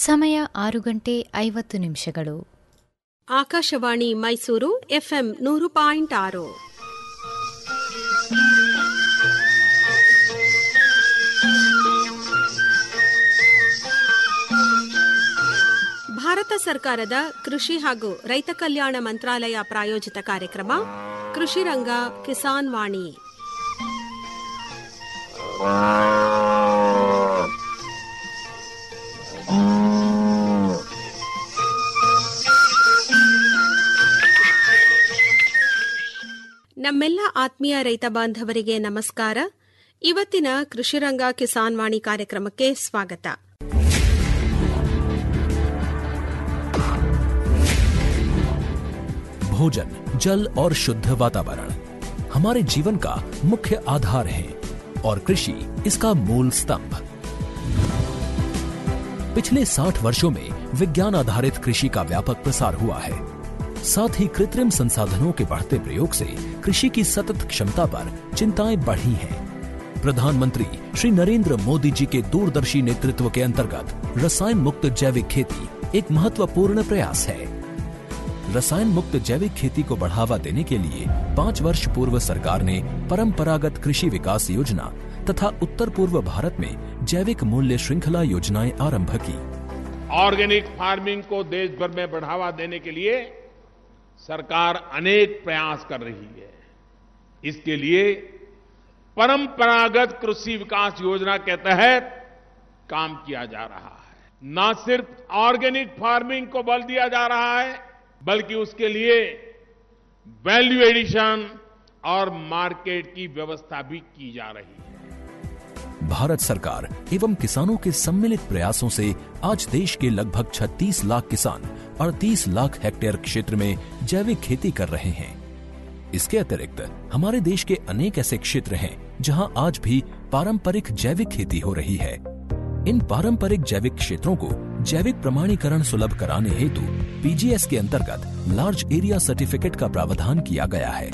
ಸಮಯ ಆರು ಗಂಟೆ ಐವತ್ತು ನಿಮಿಷಗಳು ಆಕಾಶವಾಣಿ ಮೈಸೂರು ಎಫ್ಎಂ ನೂರು ಪಾಯಿಂಟ್ ಆರು ಭಾರತ ಸರ್ಕಾರದ ಕೃಷಿ ಹಾಗೂ ರೈತ ಕಲ್ಯಾಣ ಮಂತ್ರಾಲಯ ಪ್ರಾಯೋಜಿತ ಕಾರ್ಯಕ್ರಮ ಕೃಷಿ ರಂಗ ಕಿಸಾನ್ ವಾಣಿ ನಮ್ಮೆಲ್ಲ ಆತ್ಮೀಯ ರೈತ ಬಾಂಧವರಿಗೆ ನಮಸ್ಕಾರ ಇವತ್ತಿನ ಕೃಷಿರಂಗ ಕಿಸಾನ್ ವಾಣಿ ಕಾರ್ಯಕ್ರಮಕ್ಕೆ ಸ್ವಾಗತ भोजन जल और शुद्ध वातावरण हमारे जीवन का मुख्य आधार है और कृषि इसका मूल स्तंभ पिछले 60 वर्षों में विज्ञान आधारित कृषि का व्यापक प्रसार हुआ है साथ ही कृत्रिम संसाधनों के बढ़ते प्रयोग से कृषि की सतत क्षमता पर चिंताएं बढ़ी हैं प्रधानमंत्री श्री नरेंद्र मोदी जी के दूरदर्शी नेतृत्व के अंतर्गत रसायन मुक्त जैविक खेती एक महत्वपूर्ण प्रयास है रसायन मुक्त जैविक खेती को बढ़ावा देने के लिए पाँच वर्ष पूर्व सरकार ने परंपरागत कृषि विकास योजना तथा उत्तर पूर्व भारत में जैविक मूल्य श्रृंखला योजनाएं आरंभ की ऑर्गेनिक फार्मिंग को देश भर में बढ़ावा देने के लिए सरकार अनेक प्रयास कर रही है इसके लिए परंपरागत कृषि विकास योजना के तहत काम किया जा रहा है न सिर्फ ऑर्गेनिक फार्मिंग को बल दिया जा रहा है बल्कि उसके लिए वैल्यू एडिशन और मार्केट की व्यवस्था भी की जा रही है भारत सरकार एवं किसानों के सम्मिलित प्रयासों से आज देश के लगभग 36 लाख किसान 38 लाख हेक्टेयर क्षेत्र में जैविक खेती कर रहे हैं इसके अतिरिक्त हमारे देश के अनेक ऐसे क्षेत्र हैं जहां आज भी पारंपरिक जैविक खेती हो रही है इन पारंपरिक जैविक क्षेत्रों को जैविक प्रमाणीकरण सुलभ कराने हेतु पीजीएस के अंतर्गत लार्ज एरिया सर्टिफिकेट का प्रावधान किया गया है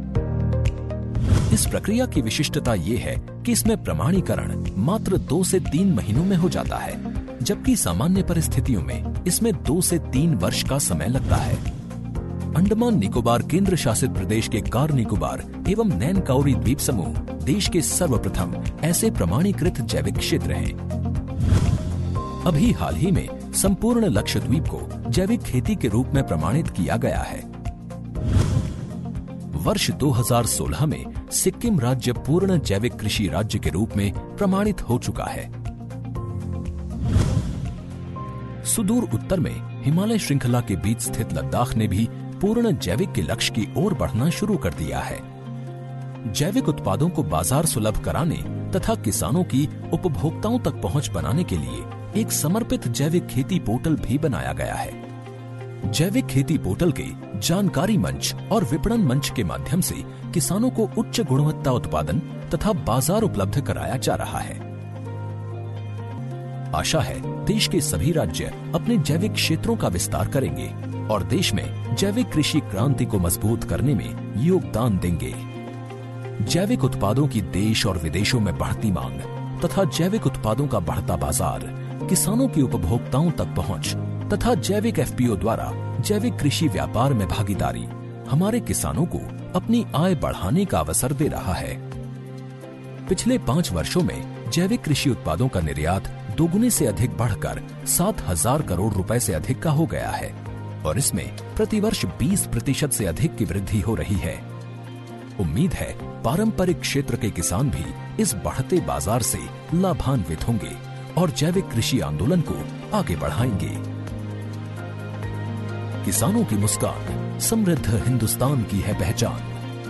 इस प्रक्रिया की विशिष्टता ये है कि इसमें प्रमाणीकरण मात्र दो से तीन महीनों में हो जाता है जबकि सामान्य परिस्थितियों में इसमें दो से तीन वर्ष का समय लगता है अंडमान निकोबार केंद्र शासित प्रदेश के कार निकोबार एवं नैन काउरी द्वीप समूह देश के सर्वप्रथम ऐसे प्रमाणीकृत जैविक क्षेत्र हैं अभी हाल ही में संपूर्ण लक्षद्वीप को जैविक खेती के रूप में प्रमाणित किया गया है वर्ष 2016 में सिक्किम राज्य पूर्ण जैविक कृषि राज्य के रूप में प्रमाणित हो चुका है सुदूर उत्तर में हिमालय श्रृंखला के बीच स्थित लद्दाख ने भी पूर्ण जैविक के लक्ष्य की ओर बढ़ना शुरू कर दिया है जैविक उत्पादों को बाजार सुलभ कराने तथा किसानों की उपभोक्ताओं तक पहुंच बनाने के लिए एक समर्पित जैविक खेती पोर्टल भी बनाया गया है जैविक खेती पोर्टल के जानकारी मंच और विपणन मंच के माध्यम से किसानों को उच्च गुणवत्ता उत्पादन तथा बाजार उपलब्ध कराया जा रहा है आशा है देश के सभी राज्य अपने जैविक क्षेत्रों का विस्तार करेंगे और देश में जैविक कृषि क्रांति को मजबूत करने में योगदान देंगे जैविक उत्पादों की देश और विदेशों में बढ़ती मांग तथा जैविक उत्पादों का बढ़ता बाजार किसानों की उपभोक्ताओं तक पहुंच तथा जैविक एफपीओ द्वारा जैविक कृषि व्यापार में भागीदारी हमारे किसानों को अपनी आय बढ़ाने का अवसर दे रहा है पिछले पाँच वर्षों में जैविक कृषि उत्पादों का निर्यात दोगुने से अधिक बढ़कर सात हजार करोड़ रुपए से अधिक का हो गया है और इसमें प्रतिवर्ष 20 प्रतिशत से अधिक की वृद्धि हो रही है उम्मीद है पारंपरिक क्षेत्र के किसान भी इस बढ़ते बाजार से लाभान्वित होंगे और जैविक कृषि आंदोलन को आगे बढ़ाएंगे किसानों की मुस्कान समृद्ध हिंदुस्तान की है पहचान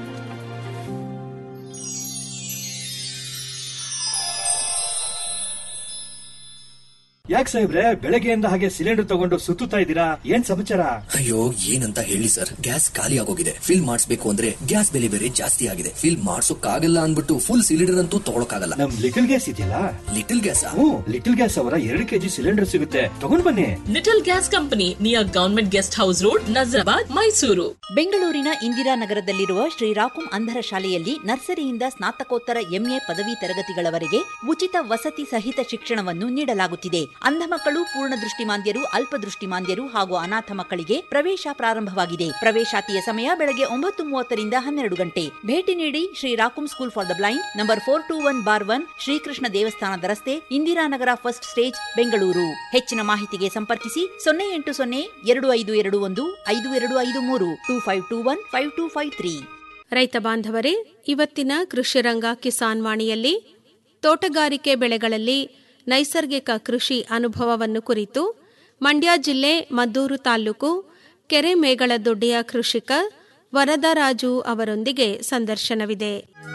ಯಾಕೆ ಸಾಹೇಬ್ರೆ ಬೆಳಗ್ಗೆಯಿಂದ ಹಾಗೆ ಸಿಲಿಂಡರ್ ತಗೊಂಡು ಸುತ್ತುತ್ತಾ ಇದ್ದೀರಾ ಏನ್ ಸಮಾಚಾರ ಅಯ್ಯೋ ಏನಂತ ಹೇಳಿ ಸರ್ ಗ್ಯಾಸ್ ಖಾಲಿ ಆಗೋಗಿದೆ ಫಿಲ್ ಮಾಡಿಸ್ಬೇಕು ಅಂದ್ರೆ ಗ್ಯಾಸ್ ಬೆಲೆ ಬೇರೆ ಜಾಸ್ತಿ ಆಗಿದೆ ಫಿಲ್ ಮಾಡ್ಸೋಕ್ಕಾಗಲ್ಲ ಅನ್ಬಿಟ್ಟು ಫುಲ್ ಸಿಲಿಂಡರ್ ಅಂತೂ ತಗೊಳಕಾಗಲ್ಲ ನಮ್ ಲಿಟಲ್ ಗ್ಯಾಸ್ ಇದೆಯಲ್ಲ little gas hmm little gas ಅವರ ಎರಡು ಕೆಜಿ ಸಿಲಿಂಡರ್ ಸಿಗುತ್ತೆ ತಗೊಂಡ್ ಬನ್ನಿ little gas company near government guest house road Nazarabad Mysuru ಬೆಂಗಳೂರಿನ ಇಂದಿರಾನಗರದಲ್ಲಿರುವ ಶ್ರೀರಾಕುಂ ಅಂಧರ ಶಾಲೆಯಲ್ಲಿ ನರ್ಸರಿಯಿಂದ ಸ್ನಾತಕೋತ್ತರ ಎಂಎ ಪದವಿ ತರಗತಿಗಳವರೆಗೆ ಉಚಿತ ವಸತಿ ಸಹಿತ ಶಿಕ್ಷಣವನ್ನು ನೀಡಲಾಗುತ್ತಿದೆ ಅಂಧ ಮಕ್ಕಳು ಪೂರ್ಣ ದೃಷ್ಟಿಮಾಂದ್ಯರು ಅಲ್ಪದೃಷ್ಟಿಮಾಂದ್ಯರು ಹಾಗೂ ಅನಾಥ ಮಕ್ಕಳಿಗೆ ಪ್ರವೇಶ ಪ್ರಾರಂಭವಾಗಿದೆ ಪ್ರವೇಶಾತಿಯ ಸಮಯ ಬೆಳಗ್ಗೆ ಒಂಬತ್ತು ಮೂವತ್ತರಿಂದ ಹನ್ನೆರಡು ಗಂಟೆ ಭೇಟಿ ನೀಡಿ Shri Rakum school for the blind number four two one bar one Shrikrishna ದೇವಸ್ಥಾನದ ರಸ್ತೆ ಇಂದಿರಾನಗರ ಫಸ್ಟ್ ಸ್ಟೇಜ್ ಬೆಂಗಳೂರು ಹೆಚ್ಚಿನ ಮಾಹಿತಿಗೆ ಸಂಪರ್ಕಿಸಿ ಸೊನ್ನೆ ಎಂಟು ಸೊನ್ನೆ ಎರಡು ಐದು ಎರಡು ಒಂದು ಐದು ಎರಡು ಐದು ಮೂರು two five two one five two five three ರೈತ ಬಾಂಧವರೇ ಇವತ್ತಿನ ಕೃಷಿರಂಗ ಕಿಸಾನ್ ವಾಣಿಯಲ್ಲಿ ತೋಟಗಾರಿಕೆ ಬೆಳೆಗಳಲ್ಲಿ ನೈಸರ್ಗಿಕ ಕೃಷಿ ಅನುಭವವನ್ನು ಕುರಿತು ಮಂಡ್ಯ ಜಿಲ್ಲೆ ಮದ್ದೂರು ತಾಲೂಕು ಕೆರೆ ಮೇಗಳದೊಡ್ಡಿಯ ಕೃಷಿಕ ವರದರಾಜು ಅವರೊಂದಿಗೆ ಸಂದರ್ಶನವಿದೆ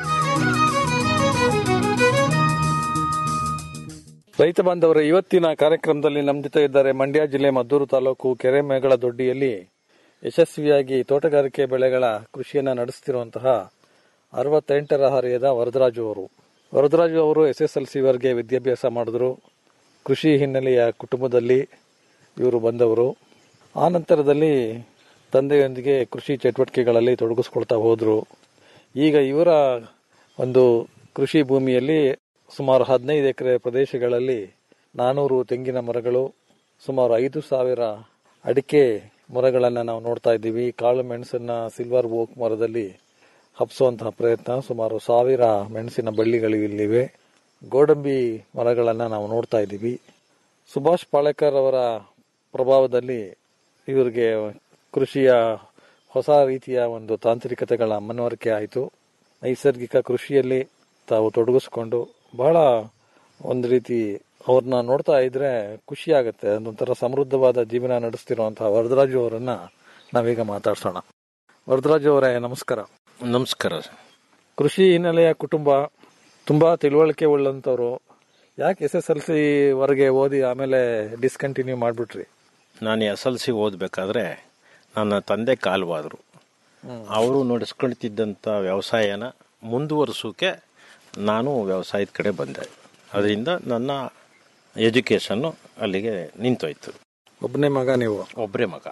ರೈತ ಬಾಂಧವರ ಇವತ್ತಿನ ಕಾರ್ಯಕ್ರಮದಲ್ಲಿ ನಮ್ಮ ಜೊತೆ ಇದ್ದಾರೆ ಮಂಡ್ಯ ಜಿಲ್ಲೆ ಮದ್ದೂರು ತಾಲೂಕು ಕೆರೆಮೇಗಳ ದೊಡ್ಡಿಯಲ್ಲಿ ಯಶಸ್ವಿಯಾಗಿ ತೋಟಗಾರಿಕೆ ಬೆಳೆಗಳ ಕೃಷಿಯನ್ನ ನಡೆಸುತ್ತಿರುವಂತಹ ಅರವತ್ತೆಂಟರ ಹರೆಯದ ವರದರಾಜು ಅವರು ವರದರಾಜು ಅವರು ಎಸ್ ಎಸ್ ಎಲ್ ಸಿವರೆಗೆ ವಿದ್ಯಾಭ್ಯಾಸ ಮಾಡಿದ್ರು ಕೃಷಿ ಹಿನ್ನೆಲೆಯ ಕುಟುಂಬದಲ್ಲಿ ಇವರು ಬಂದವರು ಆ ನಂತರದಲ್ಲಿ ತಂದೆಯೊಂದಿಗೆ ಕೃಷಿ ಚಟುವಟಿಕೆಗಳಲ್ಲಿ ತೊಡಗಿಸ್ಕೊಳ್ತಾ ಹೋದ್ರು ಈಗ ಇವರ ಒಂದು ಕೃಷಿ ಭೂಮಿಯಲ್ಲಿ ಸುಮಾರು ಹದಿನೈದು ಎಕರೆ ಪ್ರದೇಶಗಳಲ್ಲಿ ನಾನೂರು ತೆಂಗಿನ ಮರಗಳು ಸುಮಾರು ಐದು ಸಾವಿರ ಅಡಿಕೆ ಮರಗಳನ್ನು ನಾವು ನೋಡ್ತಾ ಇದ್ದೀವಿ ಕಾಳು ಮೆಣಸನ್ನ ಸಿಲ್ವರ್ ಓಕ್ ಮರದಲ್ಲಿ ಹಬ್ಸುವಂತಹ ಪ್ರಯತ್ನ ಸುಮಾರು ಸಾವಿರ ಮೆಣಸಿನ ಬಳ್ಳಿಗಳು ಇಲ್ಲಿವೆ ಗೋಡಂಬಿ ಮರಗಳನ್ನು ನಾವು ನೋಡ್ತಾ ಇದ್ದೀವಿ ಸುಭಾಷ್ ಪಾಳೇಕರ್ ಅವರ ಪ್ರಭಾವದಲ್ಲಿ ಇವರಿಗೆ ಕೃಷಿಯ ಹೊಸ ರೀತಿಯ ಒಂದು ತಾಂತ್ರಿಕತೆಗಳ ಮನವರಿಕೆ ಆಯಿತು ನೈಸರ್ಗಿಕ ಕೃಷಿಯಲ್ಲಿ ತಾವು ತೊಡಗಿಸ್ಕೊಂಡು ಬಹಳ ಒಂದು ರೀತಿ ಅವ್ರನ್ನ ನೋಡ್ತಾ ಇದ್ರೆ ಖುಷಿ ಆಗುತ್ತೆ ಅದೊಂಥರ ಸಮೃದ್ಧವಾದ ಜೀವನ ನಡೆಸ್ತಿರುವಂತಹ ವರದರಾಜು ಅವರನ್ನ ನಾವೀಗ ಮಾತಾಡ್ಸೋಣ ವರದರಾಜು ಅವರೇ ನಮಸ್ಕಾರ ನಮಸ್ಕಾರ ಕೃಷಿ ಹಿನ್ನೆಲೆಯ ಕುಟುಂಬ ತುಂಬಾ ತಿಳುವಳಿಕೆ ಉಳ್ಳಂತವ್ರು ಯಾಕೆ ಎಸ್ ಎಸ್ ಎಲ್ ಸಿ ವರೆಗೆ ಓದಿ ಆಮೇಲೆ ಡಿಸ್ಕಂಟಿನ್ಯೂ ಮಾಡ್ಬಿಟ್ರಿ ನಾನು ಎಸ್ ಎಲ್ ಸಿ ಓದಬೇಕಾದ್ರೆ ನನ್ನ ತಂದೆ ಕಾಲ್ವಾದರು ಅವರು ನಡೆಸ್ಕೊಳ್ತಿದ್ದಂಥ ವ್ಯವಸಾಯನ ಮುಂದುವರಿಸೋಕೆ ನಾನು ವ್ಯವಸಾಯದ ಕಡೆ ಬಂದೆ ಅದರಿಂದ ನನ್ನ ಎಜುಕೇಷನ್ನು ಅಲ್ಲಿಗೆ ನಿಂತೋಯ್ತು ಒಬ್ಬನೇ ಮಗ ನೀವು ಒಬ್ಬರೇ ಮಗ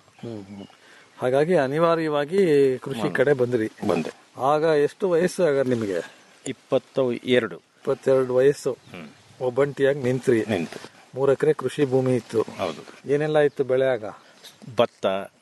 ಹಾಗಾಗಿ ಅನಿವಾರ್ಯವಾಗಿ ಕೃಷಿ ಕಡೆ ಬಂದ್ರಿ ಬಂದೆ ಆಗ ಎಷ್ಟು ವಯಸ್ಸು ಆಗ ನಿಮಗೆ ಇಪ್ಪತ್ತ ಎರಡು ಇಪ್ಪತ್ತೆರಡು ವಯಸ್ಸು ಒಬ್ಬಂಟಿಯಾಗಿ ನಿಂತ್ರಿ ನಿಂತು ಮೂರ್ ಎಕರೆ ಕೃಷಿ ಭೂಮಿ ಇತ್ತು ಹೌದು ಏನೆಲ್ಲ ಇತ್ತು ಬೆಳೆ ಆಗ ಭತ್ತ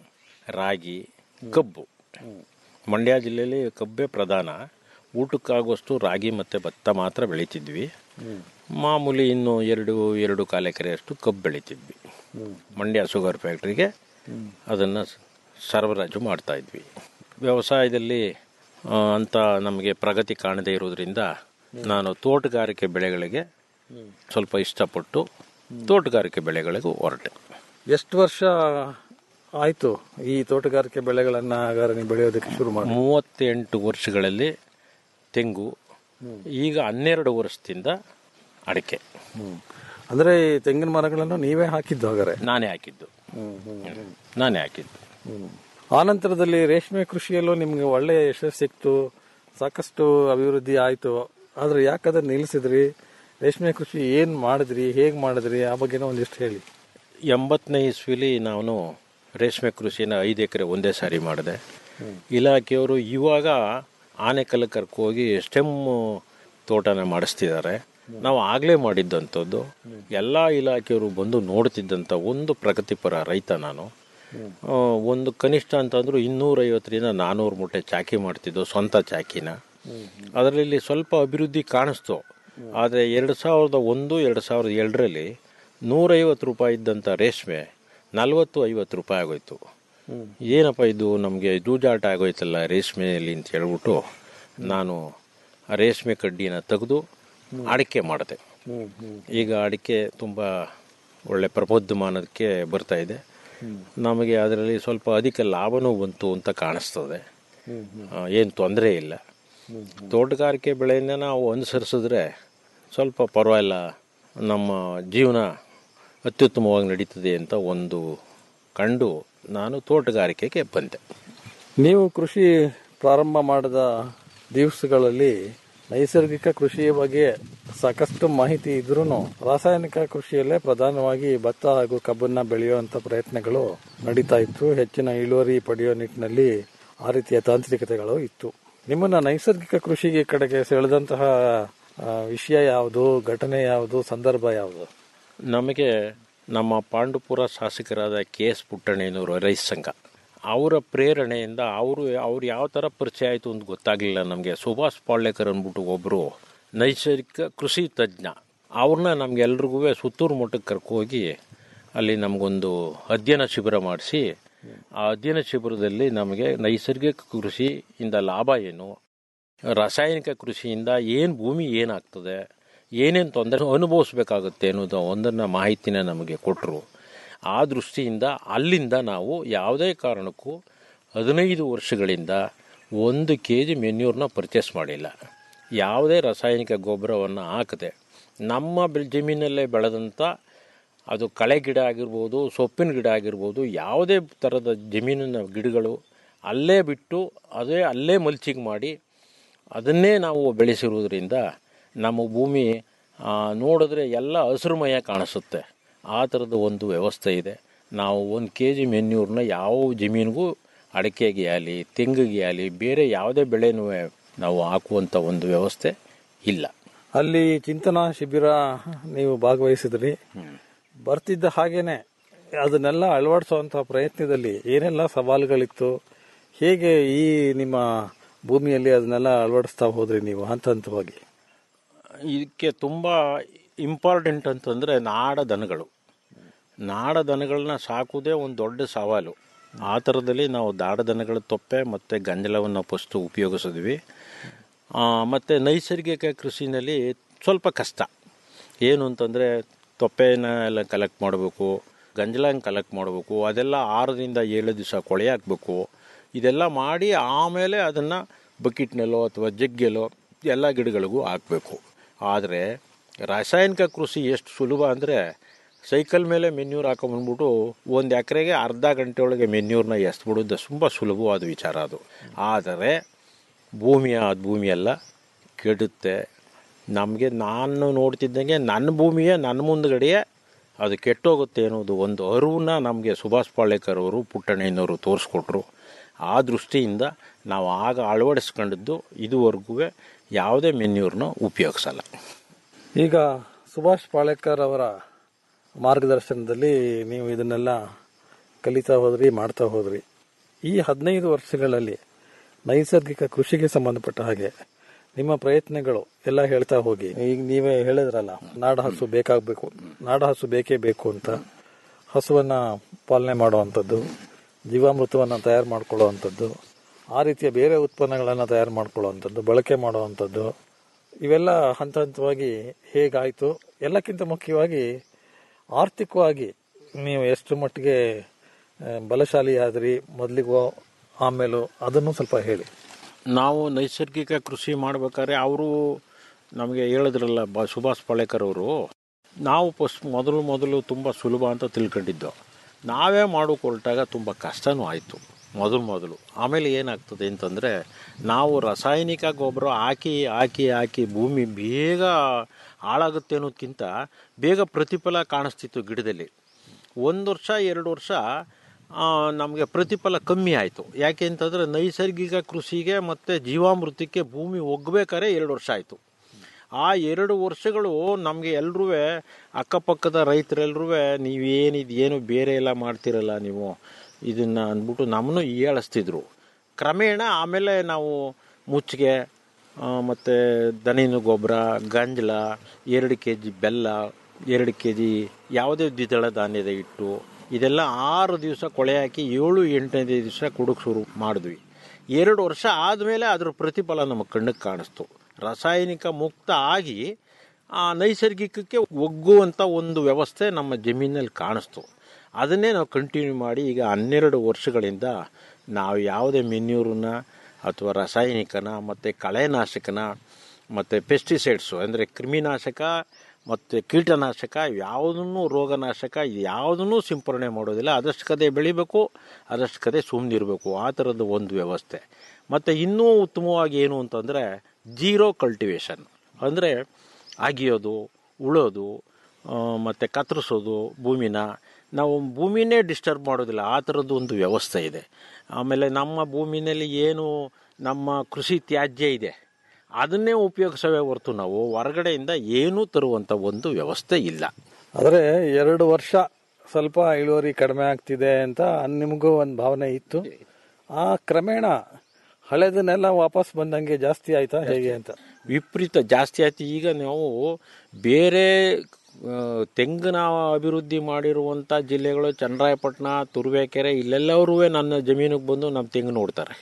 ರಾಗಿ ಕಬ್ಬು ಮಂಡ್ಯ ಜಿಲ್ಲೆಯಲ್ಲಿ ಕಬ್ಬೇ ಪ್ರಧಾನ ಊಟಕ್ಕಾಗುವಷ್ಟು ರಾಗಿ ಮತ್ತು ಭತ್ತ ಮಾತ್ರ ಬೆಳೀತಿದ್ವಿ ಮಾಮೂಲಿ ಇನ್ನು ಎರಡು ಎರಡು ಕಾಲು ಎಕರೆಯಷ್ಟು ಕಬ್ಬು ಬೆಳೀತಿದ್ವಿ ಮಂಡ್ಯ ಶುಗರ್ ಫ್ಯಾಕ್ಟ್ರಿಗೆ ಅದನ್ನು ಸರಬರಾಜು ಮಾಡ್ತಾ ಇದ್ವಿ ವ್ಯವಸಾಯದಲ್ಲಿ ಆ, ಅಂತ ನಮಗೆ ಪ್ರಗತಿ ಕಾಣದೇ ಇರೋದ್ರಿಂದ ನಾನು ತೋಟಗಾರಿಕೆ ಬೆಳೆಗಳಿಗೆ ಸ್ವಲ್ಪ ಇಷ್ಟಪಟ್ಟು ತೋಟಗಾರಿಕೆ ಬೆಳೆಗಳಿಗೂ ಹೊರಟೆ ಎಷ್ಟು ವರ್ಷ ಆಯ್ತು ಈ ತೋಟಗಾರಿಕೆ ಬೆಳೆಗಳನ್ನ ಹಾಗಾದ್ರೆ ನೀವು ಬೆಳೆಯೋದಕ್ಕೆ ಶುರು ಮಾಡಿ ಮೂವತ್ತೆಂಟು ವರ್ಷಗಳಲ್ಲಿ ತೆಂಗು ಈಗ ಹನ್ನೆರಡು ವರ್ಷದಿಂದ ಅಡಿಕೆ ಅಂದ್ರೆ ಈ ತೆಂಗಿನ ಮರಗಳನ್ನು ನೀವೇ ಹಾಕಿದ್ದು ಹಾಗಾದ್ರೆ ನಾನೇ ಹಾಕಿದ್ದು ನಾನೇ ಹಾಕಿದ್ದು ಆನಂತರದಲ್ಲಿ ರೇಷ್ಮೆ ಕೃಷಿಯಲ್ಲೂ ನಿಮ್ಗೆ ಒಳ್ಳೆಯ ಯಶಸ್ಸು ಸಿಕ್ತು ಸಾಕಷ್ಟು ಅಭಿವೃದ್ಧಿ ಆಯ್ತು ಆದ್ರೆ ಯಾಕಂದ್ರೆ ನಿಲ್ಲಿಸಿದ್ರಿ ರೇಷ್ಮೆ ಕೃಷಿ ಏನ್ ಮಾಡಿದ್ರಿ ಹೇಗ್ ಮಾಡಿದ್ರಿ ಆ ಬಗ್ಗೆನೂ ಒಂದಿಷ್ಟು ಹೇಳಿ ಎಂಬತ್ತನೇ ಇಸ್ವಿಲಿ ನಾನು ರೇಷ್ಮೆ ಕೃಷಿನ ಐದು ಎಕರೆ ಒಂದೇ ಸಾರಿ ಮಾಡಿದೆ ಇಲಾಖೆಯವರು ಇವಾಗ ಆನೆಕಲ್ ಕರ್ಕೋಗಿ ಸ್ಟೆಮ್ ತೋಟನ ಮಾಡಿಸ್ತಿದ್ದಾರೆ ನಾವು ಆಗಲೇ ಮಾಡಿದ್ದಂಥದ್ದು ಎಲ್ಲ ಇಲಾಖೆಯವರು ಬಂದು ನೋಡ್ತಿದ್ದಂಥ ಒಂದು ಪ್ರಗತಿಪರ ರೈತ ನಾನು ಆ, ಒಂದು ಕನಿಷ್ಠ ಅಂತಂದ್ರು ಇನ್ನೂರೈವತ್ತರಿಂದ ನಾನ್ನೂರು ಮೂಟೆ ಚಾಕಿ ಮಾಡ್ತಿದ್ದು ಸ್ವಂತ ಚಾಕಿನ ಅದರಲ್ಲಿ ಸ್ವಲ್ಪ ಅಭಿವೃದ್ಧಿ ಕಾಣಿಸ್ತು ಆದರೆ ಎರಡು ಸಾವಿರದ ಒಂದು ಎರಡು ಸಾವಿರದ ಎರಡರಲ್ಲಿ ನೂರೈವತ್ತು ರೂಪಾಯಿ ಇದ್ದಂಥ ರೇಷ್ಮೆ ನಲವತ್ತು ಐವತ್ತು ರೂಪಾಯಿ ಆಗೋಯ್ತು ಏನಪ್ಪ ಇದು ನಮಗೆ ಜೂಜಾಟ ಆಗೋಯ್ತಲ್ಲ ರೇಷ್ಮೆಯಲ್ಲಿ ಅಂತ ಹೇಳ್ಬಿಟ್ಟು ನಾನು ಆ ರೇಷ್ಮೆ ಕಡ್ಡಿನ ತೆಗೆದು ಅಡಿಕೆ ಮಾಡಿದೆ ಈಗ ಅಡಿಕೆ ತುಂಬ ಒಳ್ಳೆ ಪ್ರಬುದ್ಧಮಾನಕ್ಕೆ ಬರ್ತಾ ಇದೆ ನಮಗೆ ಅದರಲ್ಲಿ ಸ್ವಲ್ಪ ಅಧಿಕ ಲಾಭನೂ ಬಂತು ಅಂತ ಕಾಣಿಸ್ತದೆ ಏನು ತೊಂದರೆ ಇಲ್ಲ ತೋಟಗಾರಿಕೆ ಬೆಳೆಯನ್ನ ನಾವು ಅನುಸರಿಸಿದ್ರೆ ಸ್ವಲ್ಪ ಪರವಾಗಿಲ್ಲ ನಮ್ಮ ಜೀವನ ಅತ್ಯುತ್ತಮವಾಗಿ ನಡೀತದೆ ಅಂತ ಒಂದು ಕಂಡು ನಾನು ತೋಟಗಾರಿಕೆಗೆ ಬಂದೆ ನೀವು ಕೃಷಿ ಪ್ರಾರಂಭ ಮಾಡಿದ ದಿವಸಗಳಲ್ಲಿ ನೈಸರ್ಗಿಕ ಕೃಷಿಯ ಬಗ್ಗೆ ಸಾಕಷ್ಟು ಮಾಹಿತಿ ಇದ್ರೂ ರಾಸಾಯನಿಕ ಕೃಷಿಯಲ್ಲೇ ಪ್ರಧಾನವಾಗಿ ಭತ್ತ ಹಾಗೂ ಕಬ್ಬನ್ನ ಬೆಳೆಯುವಂತ ಪ್ರಯತ್ನಗಳು ನಡೀತಾ ಇತ್ತು ಹೆಚ್ಚಿನ ಇಳುವರಿ ಪಡೆಯೋ ನಿಟ್ಟಿನಲ್ಲಿ ಆ ರೀತಿಯ ತಾಂತ್ರಿಕತೆಗಳು ಇತ್ತು ನಿಮ್ಮನ್ನ ನೈಸರ್ಗಿಕ ಕೃಷಿಗೆ ಕಡೆಗೆ ಸೆಳೆದಂತಹ ಆ, ವಿಷಯ ಯಾವುದು ಘಟನೆ ಯಾವುದು ಸಂದರ್ಭ ಯಾವುದು ನಮಗೆ ನಮ್ಮ ಪಾಂಡುಪುರ ಶಾಸಕರಾದ ಕೆ ಎಸ್ ಪುಟ್ಟಣ್ಣನವರು ರೈತ ಸಂಘ ಅವರ ಪ್ರೇರಣೆಯಿಂದ ಅವರು ಅವ್ರು ಯಾವ ಥರ ಪರಿಚಯ ಆಯಿತು ಅಂತ ಗೊತ್ತಾಗಲಿಲ್ಲ ನಮಗೆ ಸುಭಾಷ್ ಪಾಳ್ಯಕರ್ ಅಂದ್ಬಿಟ್ಟು ಒಬ್ಬರು ನೈಸರ್ಗಿಕ ಕೃಷಿ ತಜ್ಞ ಅವ್ರನ್ನ ನಮಗೆಲ್ರಿಗೂ ಸುತ್ತೂರು ಮಠಕ್ಕೆ ಕರ್ಕೋಗಿ ಅಲ್ಲಿ ನಮಗೊಂದು ಅಧ್ಯಯನ ಶಿಬಿರ ಮಾಡಿಸಿ ಆ ಅಧ್ಯಯನ ಶಿಬಿರದಲ್ಲಿ ನಮಗೆ ನೈಸರ್ಗಿಕ ಕೃಷಿಯಿಂದ ಲಾಭ ಏನು ರಾಸಾಯನಿಕ ಕೃಷಿಯಿಂದ ಏನು ಭೂಮಿ ಏನಾಗ್ತದೆ ಏನೇನು ತೊಂದರೆ ಅನುಭವಿಸ್ಬೇಕಾಗುತ್ತೆ ಅನ್ನೋದು ಒಂದನ್ನು ಮಾಹಿತಿನ ನಮಗೆ ಕೊಟ್ಟರು ಆ ದೃಷ್ಟಿಯಿಂದ ಅಲ್ಲಿಂದ ನಾವು ಯಾವುದೇ ಕಾರಣಕ್ಕೂ ಹದಿನೈದು ವರ್ಷಗಳಿಂದ ಒಂದು ಕೆ ಜಿ ಮೆನ್ಯೂರ್ನ ಪರ್ಚೇಸ್ ಮಾಡಿಲ್ಲ ಯಾವುದೇ ರಾಸಾಯನಿಕ ಗೊಬ್ಬರವನ್ನು ಹಾಕದೆ ನಮ್ಮ ಬೆಳ್ ಜಮೀನಲ್ಲೇ ಬೆಳೆದಂಥ ಅದು ಕಳೆ ಗಿಡ ಆಗಿರ್ಬೋದು ಸೊಪ್ಪಿನ ಗಿಡ ಆಗಿರ್ಬೋದು ಯಾವುದೇ ಥರದ ಜಮೀನಿನ ಗಿಡಗಳು ಅಲ್ಲೇ ಬಿಟ್ಟು ಅದೇ ಅಲ್ಲೇ ಮಲ್ಚಿಂಗ್ ಮಾಡಿ ಅದನ್ನೇ ನಾವು ಬೆಳೆಸಿರುವುದರಿಂದ ನಮ್ಮ ಭೂಮಿ ಆ, ನೋಡಿದ್ರೆ ಎಲ್ಲ ಹಸಿರುಮಯ ಕಾಣಿಸುತ್ತೆ ಆ ಥರದ ಒಂದು ವ್ಯವಸ್ಥೆ ಇದೆ ನಾವು ಒಂದು ಕೆ ಜಿ ಮೆನ್ಯೂರ್ನ ಯಾವ ಜಮೀನಿಗೂ ಅಡಿಕೆಗೆ ಆಗಲಿ ತೆಂಗಿಗೆ ಆಗಲಿ ಬೇರೆ ಯಾವುದೇ ಬೆಳೆನೂ ನಾವು ಹಾಕುವಂಥ ಒಂದು ವ್ಯವಸ್ಥೆ ಇಲ್ಲ ಅಲ್ಲಿ ಚಿಂತನಾ ಶಿಬಿರ ನೀವು ಭಾಗವಹಿಸಿದ್ರಿ ಬರ್ತಿದ್ದ ಹಾಗೇನೆ ಅದನ್ನೆಲ್ಲ ಅಳವಡಿಸುವಂತಹ ಪ್ರಯತ್ನದಲ್ಲಿ ಏನೆಲ್ಲ ಸವಾಲುಗಳಿತ್ತು ಹೇಗೆ ಈ ನಿಮ್ಮ ಭೂಮಿಯಲ್ಲಿ ಅದನ್ನೆಲ್ಲ ಅಳವಡಿಸ್ತಾ ಹೋದ್ರಿ ನೀವು ಹಂತ ಹಂತವಾಗಿ ಇದಕ್ಕೆ ತುಂಬ ಇಂಪಾರ್ಟೆಂಟ್ ಅಂತಂದರೆ ನಾಡ ದನಗಳು ನಾಡ ದನಗಳನ್ನ ಸಾಕುವುದೇ ಒಂದು ದೊಡ್ಡ ಸವಾಲು ಆ ಥರದಲ್ಲಿ ನಾವು ದಾಡ ದನಗಳ ತೊಪ್ಪೆ ಮತ್ತು ಗಂಜಲವನ್ನು ಫಸ್ಟು ಉಪಯೋಗಿಸಿದ್ವಿ ಮತ್ತು ನೈಸರ್ಗಿಕ ಕೃಷಿನಲ್ಲಿ ಸ್ವಲ್ಪ ಕಷ್ಟ ಏನು ಅಂತಂದರೆ ತೊಪ್ಪೆನ ಎಲ್ಲ ಕಲೆಕ್ಟ್ ಮಾಡಬೇಕು ಗಂಜಲಂಗೆ ಕಲೆಕ್ಟ್ ಮಾಡಬೇಕು ಅದೆಲ್ಲ ಆರರಿಂದ ಏಳು ದಿವಸ ಕೊಳೆ ಹಾಕಬೇಕು ಇದೆಲ್ಲ ಮಾಡಿ ಆಮೇಲೆ ಅದನ್ನು ಬಕೆಟ್ನಲ್ಲೋ ಅಥವಾ ಜಗ್ಗೆಲ್ಲೋ ಎಲ್ಲ ಗಿಡಗಳಿಗೂ ಹಾಕಬೇಕು ಆದರೆ ರಾಸಾಯನಿಕ ಕೃಷಿ ಎಷ್ಟು ಸುಲಭ ಅಂದರೆ ಸೈಕಲ್ ಮೇಲೆ ಮೆನ್ಯೂರ್ ಹಾಕೊಂಬಂದ್ಬಿಟ್ಟು ಒಂದು ಎಕರೆಗೆ ಅರ್ಧ ಗಂಟೆ ಒಳಗೆ ಮೆನ್ಯೂರ್ನ ಎಸ್ಬಿಡೋದು ತುಂಬ ಸುಲಭವಾದ ವಿಚಾರ ಅದು ಆದರೆ ಭೂಮಿಯ ಅದು ಭೂಮಿಯೆಲ್ಲ ಕೆಡುತ್ತೆ ನಮಗೆ ನಾನು ನೋಡ್ತಿದ್ದಂಗೆ ನನ್ನ ಭೂಮಿಯೇ ನನ್ನ ಮುಂದ್ಗಡೆಯೇ ಅದು ಕೆಟ್ಟೋಗುತ್ತೆ ಅನ್ನೋದು ಒಂದು ಅರಿವನ್ನ ನಮಗೆ ಸುಭಾಷ್ ಪಾಳೇಕರ್ ಅವರು ಪುಟ್ಟಣ್ಣಯ್ಯನವರು ತೋರಿಸ್ಕೊಟ್ರು ಆ ದೃಷ್ಟಿಯಿಂದ ನಾವು ಆಗ ಅಳವಡಿಸ್ಕೊಂಡಿದ್ದು ಇದುವರೆಗೂ ಯಾವುದೇ ಮೆನ್ಯೂರ್ನ ಉಪಯೋಗಿಸಲ್ಲ ಈಗ ಸುಭಾಷ್ ಪಾಳೇಕರ್ ಅವರ ಮಾರ್ಗದರ್ಶನದಲ್ಲಿ ನೀವು ಇದನ್ನೆಲ್ಲ ಕಲಿತಾ ಹೋದ್ರಿ ಮಾಡ್ತಾ ಹೋದ್ರಿ ಈ ಹದಿನೈದು ವರ್ಷಗಳಲ್ಲಿ ನೈಸರ್ಗಿಕ ಕೃಷಿಗೆ ಸಂಬಂಧಪಟ್ಟ ಹಾಗೆ ನಿಮ್ಮ ಪ್ರಯತ್ನಗಳು ಎಲ್ಲ ಹೇಳ್ತಾ ಹೋಗಿ ಈಗ ನೀವೇ ಹೇಳಿದ್ರಲ್ಲ ನಾಡ ಹಸು ಬೇಕಾಗಬೇಕು ನಾಡ ಹಸು ಬೇಕೇ ಬೇಕು ಅಂತ ಹಸುವನ್ನ ಪಾಲನೆ ಮಾಡುವಂಥದ್ದು ಜೀವಾಮೃತವನ್ನು ತಯಾರು ಮಾಡ್ಕೊಳ್ಳುವಂಥದ್ದು ಆ ರೀತಿಯ ಬೇರೆ ಉತ್ಪನ್ನಗಳನ್ನು ತಯಾರು ಮಾಡ್ಕೊಳ್ಳುವಂಥದ್ದು ಬಳಕೆ ಮಾಡುವಂಥದ್ದು ಇವೆಲ್ಲ ಹಂತ ಹಂತವಾಗಿ ಹೇಗಾಯಿತು ಎಲ್ಲಕ್ಕಿಂತ ಮುಖ್ಯವಾಗಿ ಆರ್ಥಿಕವಾಗಿ ನೀವು ಎಷ್ಟು ಮಟ್ಟಿಗೆ ಆ, ಬಲಶಾಲಿ ಆದ್ರಿ ಮೊದಲಿಗೋ ಆಮೇಲೂ ಅದನ್ನು ಸ್ವಲ್ಪ ಹೇಳಿ ನಾವು ನೈಸರ್ಗಿಕ ಕೃಷಿ ಮಾಡ್ಬೇಕಾದ್ರೆ ಅವರು ನಮಗೆ ಹೇಳಿದ್ರಲ್ಲ ಬ ಸುಭಾಷ್ ಪಾಳೇಕರ್ ಅವರು ನಾವು ಫಸ್ಟ್ ಮೊದಲು ಮೊದಲು ತುಂಬ ಸುಲಭ ಅಂತ ತಿಳ್ಕೊಂಡಿದ್ದು ನಾವೇ ಮಾಡೋಕೆ ಹೊರಟಾಗ ತುಂಬ ಕಷ್ಟನೂ ಆಯಿತು ಮೊದಲು ಮೊದಲು ಆಮೇಲೆ ಏನಾಗ್ತದೆ ಅಂತಂದರೆ ನಾವು ರಾಸಾಯನಿಕ ಗೊಬ್ಬರ ಹಾಕಿ ಹಾಕಿ ಹಾಕಿ ಭೂಮಿ ಬೇಗ ಹಾಳಾಗುತ್ತೆ ಅನ್ನೋದಕ್ಕಿಂತ ಬೇಗ ಪ್ರತಿಫಲ ಕಾಣಿಸ್ತಿತ್ತು ಗಿಡದಲ್ಲಿ ಒಂದು ವರ್ಷ ಎರಡು ವರ್ಷ ನಮಗೆ ಪ್ರತಿಫಲ ಕಮ್ಮಿ ಆಯಿತು ಯಾಕೆ ಅಂತಂದರೆ ನೈಸರ್ಗಿಕ ಕೃಷಿಗೆ ಮತ್ತು ಜೀವಾಮೃತಕ್ಕೆ ಭೂಮಿ ಒಗ್ಬೇಕಾದ್ರೆ ಎರಡು ವರ್ಷ ಆಯಿತು ಆ ಎರಡು ವರ್ಷಗಳು ನಮಗೆ ಎಲ್ರೂ ಅಕ್ಕಪಕ್ಕದ ರೈತರೆಲ್ಲರೂ ನೀವೇನಿದು ಏನು ಬೇರೆ ಎಲ್ಲ ಮಾಡ್ತಿರಲ್ಲ ನೀವು ಇದನ್ನು ಅಂದ್ಬಿಟ್ಟು ನಮ್ಮನ್ನು ಹೀಯಾಳಿಸ್ತಿದ್ರು ಕ್ರಮೇಣ ಆಮೇಲೆ ನಾವು ಮುಚ್ಚಿಗೆ ಮತ್ತು ದನಿನ ಗೊಬ್ಬರ ಗಂಜಲ ಎರಡು ಕೆ ಜಿ ಬೆಲ್ಲ ಎರಡು ಕೆ ಜಿ ಯಾವುದೇ ದ್ವಿದಳ ಧಾನ್ಯದ ಹಿಟ್ಟು ಇದೆಲ್ಲ ಆರು ದಿವಸ ಕೊಳೆ ಹಾಕಿ ಏಳು ಎಂಟನೇ ದಿವಸ ಕುಡುಕ್ ಶುರು ಮಾಡಿದ್ವಿ ಎರಡು ವರ್ಷ ಆದಮೇಲೆ ಅದ್ರ ಪ್ರತಿಫಲ ನಮ್ಮ ಕಣ್ಣಿಗೆ ಕಾಣಿಸ್ತು ರಾಸಾಯನಿಕ ಮುಕ್ತ ಆಗಿ ಆ ನೈಸರ್ಗಿಕಕ್ಕೆ ಒಗ್ಗುವಂಥ ಒಂದು ವ್ಯವಸ್ಥೆ ನಮ್ಮ ಜಮೀನಲ್ಲಿ ಕಾಣಿಸ್ತು ಅದನ್ನೇ ನಾವು ಕಂಟಿನ್ಯೂ ಮಾಡಿ ಈಗ ಹನ್ನೆರಡು ವರ್ಷಗಳಿಂದ ನಾವು ಯಾವುದೇ ಮೆನ್ಯೂರನ್ನ ಅಥವಾ ರಾಸಾಯನಿಕನ ಮತ್ತು ಕಳೆನಾಶಕನ ಮತ್ತು ಪೆಸ್ಟಿಸೈಡ್ಸು ಅಂದರೆ ಕ್ರಿಮಿನಾಶಕ ಮತ್ತು ಕೀಟನಾಶಕ ಯಾವುದನ್ನು ರೋಗನಾಶಕ ಯಾವುದನ್ನು ಸಿಂಪರಣೆ ಮಾಡೋದಿಲ್ಲ ಅದಷ್ಟು ಕದೆ ಬೆಳಿಬೇಕು ಅದಷ್ಟು ಕದೆ ಸುಮ್ಮನಿರಬೇಕು ಆ ಥರದ ಒಂದು ವ್ಯವಸ್ಥೆ ಮತ್ತು ಇನ್ನೂ ಉತ್ತಮವಾಗಿ ಏನು ಅಂತಂದರೆ ಜೀರೋ ಕಲ್ಟಿವೇಶನ್ ಅಂದರೆ ಅಗಿಯೋದು ಉಳೋದು ಮತ್ತು ಕತ್ತರಿಸೋದು ಭೂಮಿನ ನಾವು ಭೂಮಿನೇ ಡಿಸ್ಟರ್ಬ್ ಮಾಡೋದಿಲ್ಲ ಆ ಥರದ್ದು ಒಂದು ವ್ಯವಸ್ಥೆ ಇದೆ ಆಮೇಲೆ ನಮ್ಮ ಭೂಮಿನಲ್ಲಿ ಏನು ನಮ್ಮ ಕೃಷಿ ತ್ಯಾಜ್ಯ ಇದೆ ಅದನ್ನೇ ಉಪಯೋಗಿಸವೇ ಹೊರತು ನಾವು ಹೊರಗಡೆಯಿಂದ ಏನೂ ತರುವಂಥ ಒಂದು ವ್ಯವಸ್ಥೆ ಇಲ್ಲ ಆದರೆ ಎರಡು ವರ್ಷ ಸ್ವಲ್ಪ ಇಳುವರಿ ಕಡಿಮೆ ಆಗ್ತಿದೆ ಅಂತ ನಿಮಗೂ ಒಂದು ಭಾವನೆ ಇತ್ತು ಆ ಕ್ರಮೇಣ ಹಳೆದನ್ನೆಲ್ಲ ವಾಪಸ್ ಬಂದಂಗೆ ಜಾಸ್ತಿ ಆಯ್ತಾ ಹೇಗೆ ಅಂತ ವಿಪರೀತ ಜಾಸ್ತಿ ಆಯ್ತು ಈಗ ನಾವು ಬೇರೆ ಆ, ತೆಂಗಿನ ಅಭಿವೃದ್ಧಿ ಮಾಡಿರುವಂಥ ಜಿಲ್ಲೆಗಳು ಚನ್ನರಾಯಪಟ್ಟಣ ತುರುವೇಕೆರೆ ಇಲ್ಲೆಲ್ಲರೂ ನನ್ನ ಜಮೀನಿಗೆ ಬಂದು ನಮ್ಮ ತೆಂಗು ನೋಡ್ತಾರೆ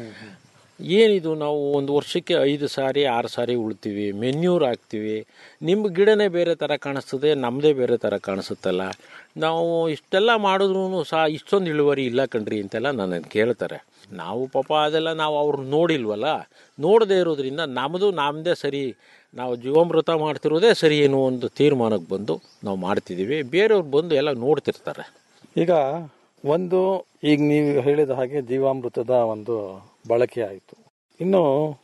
ಏನಿದು ನಾವು ಒಂದು ವರ್ಷಕ್ಕೆ ಐದು ಸಾರಿ ಆರು ಸಾರಿ ಉಳ್ತೀವಿ ಮೆನ್ಯೂರ್ ಹಾಕ್ತೀವಿ ನಿಮ್ಮ ಗಿಡನೇ ಬೇರೆ ಥರ ಕಾಣಿಸ್ತದೆ ನಮ್ಮದೇ ಬೇರೆ ಥರ ಕಾಣಿಸುತ್ತಲ್ಲ ನಾವು ಇಷ್ಟೆಲ್ಲ ಮಾಡಿದ್ರೂ ಸಹ ಇಷ್ಟೊಂದು ಇಳುವರಿ ಇಲ್ಲ ಕಣ್ರಿ ಅಂತೆಲ್ಲ ನನ್ನನ್ನು ಕೇಳ್ತಾರೆ ನಾವು ಪಾಪ ಅದೆಲ್ಲ ನಾವು ಅವ್ರನ್ನ ನೋಡಿಲ್ವಲ್ಲ ನೋಡದೇ ಇರೋದ್ರಿಂದ ನಮ್ಮದು ನಮ್ಮದೇ ಸರಿ ನಾವು ಜೀವಾಮೃತ ಮಾಡ್ತಿರೋದೇ ಸರಿ ಏನೋ ಒಂದು ತೀರ್ಮಾನಕ್ಕೆ ಬಂದು ನಾವು ಮಾಡ್ತಿದ್ದೀವಿ ಬೇರೆಯವ್ರು ಬಂದು ಎಲ್ಲ ನೋಡ್ತಿರ್ತಾರೆ ಈಗ ಒಂದು ಈಗ ನೀವು ಹೇಳಿದ ಹಾಗೆ ಜೀವಾಮೃತದ ಒಂದು ಬಳಕೆ ಆಯಿತು ಇನ್ನು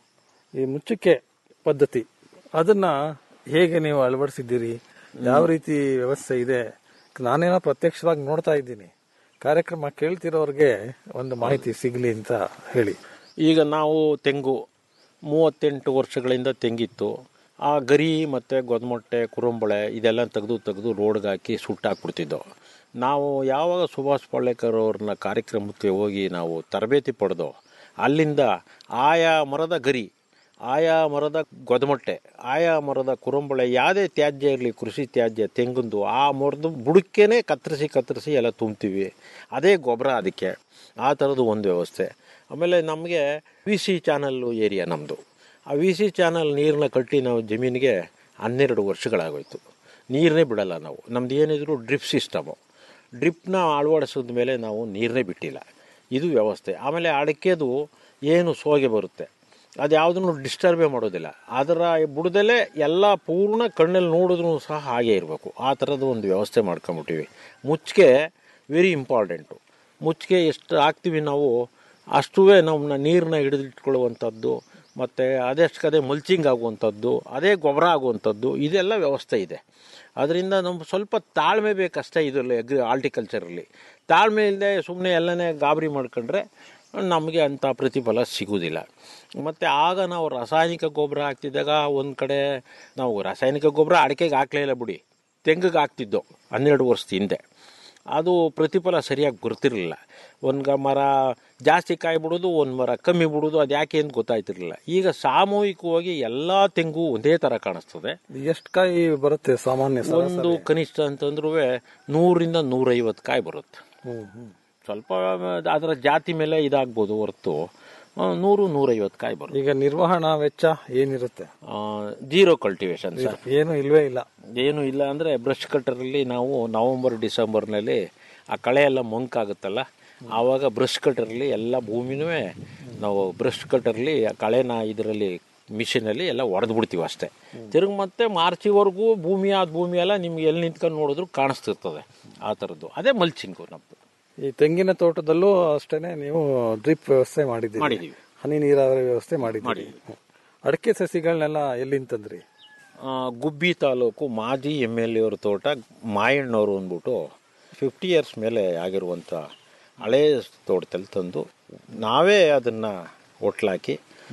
ಈ ಮುಚ್ಚುಕೆ ಪದ್ಧತಿ ಅದನ್ನ ಹೇಗೆ ನೀವು ಅಳವಡಿಸಿದ್ದೀರಿ ಯಾವ ರೀತಿ ವ್ಯವಸ್ಥೆ ಇದೆ ನಾನೇನೋ ಪ್ರತ್ಯಕ್ಷವಾಗಿ ನೋಡ್ತಾ ಇದ್ದೀನಿ ಕಾರ್ಯಕ್ರಮ ಕೇಳ್ತಿರೋರಿಗೆ ಒಂದು ಮಾಹಿತಿ ಸಿಗಲಿ ಅಂತ ಹೇಳಿ ಈಗ ನಾವು ತೆಂಗು ಮೂವತ್ತೆಂಟು ವರ್ಷಗಳಿಂದ ತೆಂಗಿತ್ತು ಆ ಗರಿ ಮತ್ತು ಗೊದಮೊಟ್ಟೆ ಕುರುಂಬಳೆ ಇದೆಲ್ಲ ತೆಗೆದು ತೆಗೆದು ರೋಡ್ಗೆ ಹಾಕಿ ಸುಟ್ಟಾಕ್ಬಿಡ್ತಿದ್ದೋ ನಾವು ಯಾವಾಗ ಸುಭಾಷ್ ಪಾಳೇಕರ್ ಅವ್ರನ್ನ ಕಾರ್ಯಕ್ರಮಕ್ಕೆ ಹೋಗಿ ನಾವು ತರಬೇತಿ ಪಡೆದೋ ಅಲ್ಲಿಂದ ಆಯಾ ಮರದ ಗರಿ ಆಯಾ ಮರದ ಗೊದಮೊಟ್ಟೆ ಆಯಾ ಮರದ ಕುರುಂಬಳೆ ಯಾವುದೇ ತ್ಯಾಜ್ಯ ಇರಲಿ ಕೃಷಿ ತ್ಯಾಜ್ಯ ತೆಂಗಿಂದು ಆ ಮರದ ಬುಡಕ್ಕೇನೆ ಕತ್ತರಿಸಿ ಕತ್ತರಿಸಿ ಎಲ್ಲ ತುಂಬ್ತೀವಿ ಅದೇ ಗೊಬ್ಬರ ಅದಕ್ಕೆ ಆ ಥರದ್ದು ಒಂದು ವ್ಯವಸ್ಥೆ ಆಮೇಲೆ ನಮಗೆ ವಿ ಸಿ ಚಾನಲ್ಲು ಏರಿಯಾ ನಮ್ಮದು ಆ ವಿ ಸಿ ಚಾನಲ್ ನೀರನ್ನ ಕಟ್ಟಿ ನಾವು ಜಮೀನಿಗೆ ಹನ್ನೆರಡು ವರ್ಷಗಳಾಗೋಯ್ತು ನೀರನ್ನೇ ಬಿಡಲ್ಲ ನಾವು ನಮ್ದು ಏನಿದ್ರು ಡ್ರಿಪ್ ಸಿಸ್ಟಮು ಡ್ರಿಪ್ನ ಅಳವಡಿಸಿದ ಮೇಲೆ ನಾವು ನೀರನ್ನೇ ಬಿಟ್ಟಿಲ್ಲ ಇದು ವ್ಯವಸ್ಥೆ ಆಮೇಲೆ ಅಡಿಕೆದು ಏನು ಸೋಗೆ ಬರುತ್ತೆ ಅದು ಯಾವುದನ್ನು ಡಿಸ್ಟರ್ಬೇ ಮಾಡೋದಿಲ್ಲ ಅದರ ಬುಡದಲ್ಲೇ ಎಲ್ಲ ಪೂರ್ಣ ಕಣ್ಣಲ್ಲಿ ನೋಡಿದ್ರೂ ಸಹ ಹಾಗೆ ಇರಬೇಕು ಆ ಥರದ ಒಂದು ವ್ಯವಸ್ಥೆ ಮಾಡ್ಕೊಂಬಿಟ್ಟಿವಿ ಮುಚ್ಚಿಗೆ ವೆರಿ ಇಂಪಾರ್ಟೆಂಟು ಮುಚ್ಚಿಗೆ ಎಷ್ಟು ಹಾಕ್ತೀವಿ ನಾವು ಅಷ್ಟೂ ನಮ್ಮನ್ನ ನೀರನ್ನ ಹಿಡಿದಿಟ್ಕೊಳ್ಳುವಂಥದ್ದು ಮತ್ತು ಅದೆಷ್ಟಕ್ಕದೇ ಮಲ್ಚಿಂಗ್ ಆಗುವಂಥದ್ದು ಅದೇ ಗೊಬ್ಬರ ಆಗುವಂಥದ್ದು ಇದೆಲ್ಲ ವ್ಯವಸ್ಥೆ ಇದೆ ಅದರಿಂದ ನಮ್ಗೆ ಸ್ವಲ್ಪ ತಾಳ್ಮೆ ಬೇಕಷ್ಟೇ ಇದರಲ್ಲಿ ಅಗ್ರಿ ಆಲ್ಟಿಕಲ್ಚರಲ್ಲಿ ತಾಳ್ಮೆ ಇಲ್ಲದೆ ಸುಮ್ಮನೆ ಎಲ್ಲನೇ ಗಾಬರಿ ಮಾಡ್ಕೊಂಡ್ರೆ ನಮಗೆ ಅಂಥ ಪ್ರತಿಫಲ ಸಿಗುವುದಿಲ್ಲ ಮತ್ತು ಆಗ ನಾವು ರಾಸಾಯನಿಕ ಗೊಬ್ಬರ ಹಾಕ್ತಿದ್ದಾಗ ಒಂದು ಕಡೆ ನಾವು ರಾಸಾಯನಿಕ ಗೊಬ್ಬರ ಅಡಿಕೆಗೆ ಹಾಕ್ಲೇ ಇಲ್ಲ ಬಿಡಿ ತೆಂಗಿಗೆ ಹಾಕ್ತಿದ್ದೋ ಹನ್ನೆರಡು ವರ್ಷದ ಹಿಂದೆ ಅದು ಪ್ರತಿಫಲ ಸರಿಯಾಗಿ ಬರ್ತಿರಲಿಲ್ಲ ಒಂದು ಮರ ಜಾಸ್ತಿ ಕಾಯಿ ಬಿಡೋದು ಒಂದು ಮರ ಕಮ್ಮಿ ಬಿಡೋದು ಅದು ಯಾಕೆ ಅಂತ ಗೊತ್ತಾಯ್ತಿರಲಿಲ್ಲ ಈಗ ಸಾಮೂಹಿಕವಾಗಿ ಎಲ್ಲ ತೆಂಗು ಒಂದೇ ಥರ ಕಾಣಿಸ್ತದೆ ಎಷ್ಟು ಕಾಯಿ ಬರುತ್ತೆ ಸಾಮಾನ್ಯ ಸರಾಸರಿ? ಒಂದು ಕನಿಷ್ಠ ಅಂತಂದ್ರೂ ನೂರಿಂದ ನೂರೈವತ್ತು ಕಾಯಿ ಬರುತ್ತೆ ಹ್ಮ್, ಹ್ಮ್. ಸ್ವಲ್ಪ ಅದರ ಜಾತಿ ಮೇಲೆ ಇದಾಗ್ಬೋದು ಹೊರತು ಆ, ನೂರು ನೂರೈವತ್ತು ಕಾಯಿ ಬರುತ್ತೆ ಈಗ ನಿರ್ವಹಣಾ ವೆಚ್ಚ ಏನಿರುತ್ತೆ ಜೀರೋ ಕಲ್ಟಿವೇಶನ್ ಸರ್ ಏನು ಇಲ್ವೇ ಇಲ್ಲ ಏನು ಇಲ್ಲ ಅಂದರೆ ಬ್ರಷ್ ಕಟ್ಟರಲ್ಲಿ ನಾವು ನವಂಬರ್ ಡಿಸೆಂಬರ್ನಲ್ಲಿ ಆ ಕಳೆ ಎಲ್ಲ ಮಂಕಾಗುತ್ತಲ್ಲ ಆವಾಗ ಬ್ರಷ್ ಕಟ್ಟರಲ್ಲಿ ಎಲ್ಲ ಭೂಮಿನೂ ನಾವು ಬ್ರಷ್ ಕಟ್ಟರಲ್ಲಿ ಆ ಕಳೆನ ಇದರಲ್ಲಿ ಮಿಷಿನಲ್ಲಿ ಎಲ್ಲ ಹೊಡೆದು ಬಿಡ್ತೀವಿ ಅಷ್ಟೇ ತಿರುಗಿ ಮತ್ತೆ ಮಾರ್ಚಿವರೆಗೂ ಭೂಮಿ ಆದ ಭೂಮಿ ಎಲ್ಲ ನಿಮ್ಗೆ ಎಲ್ಲಿ ನಿಂತ್ಕೊಂಡು ನೋಡಿದ್ರು ಕಾಣಿಸ್ತಿರ್ತದೆ ಆ ಥರದ್ದು ಅದೇ ಮಲ್ಚಿಂಗು ನಮ್ಮದು ಈ ತೆಂಗಿನ ತೋಟದಲ್ಲೂ ಅಷ್ಟೇನೆ ನೀವು ಡ್ರಿಪ್ ವ್ಯವಸ್ಥೆ ಮಾಡಿದ್ದೀರಿ ಮಾಡಿದ್ದೀವಿ. ಹನಿ ನೀರಾವರಿ ವ್ಯವಸ್ಥೆ ಮಾಡಿದ್ದೀರಿ ಹ್ಮ್. ಅಡಿಕೆ ಸಸಿಗಳನ್ನೆಲ್ಲ ಎಲ್ಲಿಂದ ತಂದ್ರಿ ಆ, ಗುಬ್ಬಿ ತಾಲೂಕು ಮಾಜಿ ಎಮ್ ಎಲ್ ಎ ಅವ್ರ ತೋಟ ಮಾಯಣ್ಣವರು ಅಂದ್ಬಿಟ್ಟು ಫಿಫ್ಟಿ ಇಯರ್ಸ್ ಮೇಲೆ ಆಗಿರುವಂಥ ಹಳೇ ತೋಟದಲ್ಲಿ ತಂದು ನಾವೇ ಅದನ್ನು ಒಟ್ಲಾಕಿ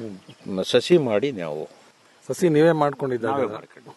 ಮ- ಸಸಿ ಮಾಡಿ ನಾವು ಸಸಿ ನೀವೇ ಮಾಡ್ಕೊಂಡಿದ್ದಾಗ ನಾವೇ ಮಾಡ್ಕೊಂಡು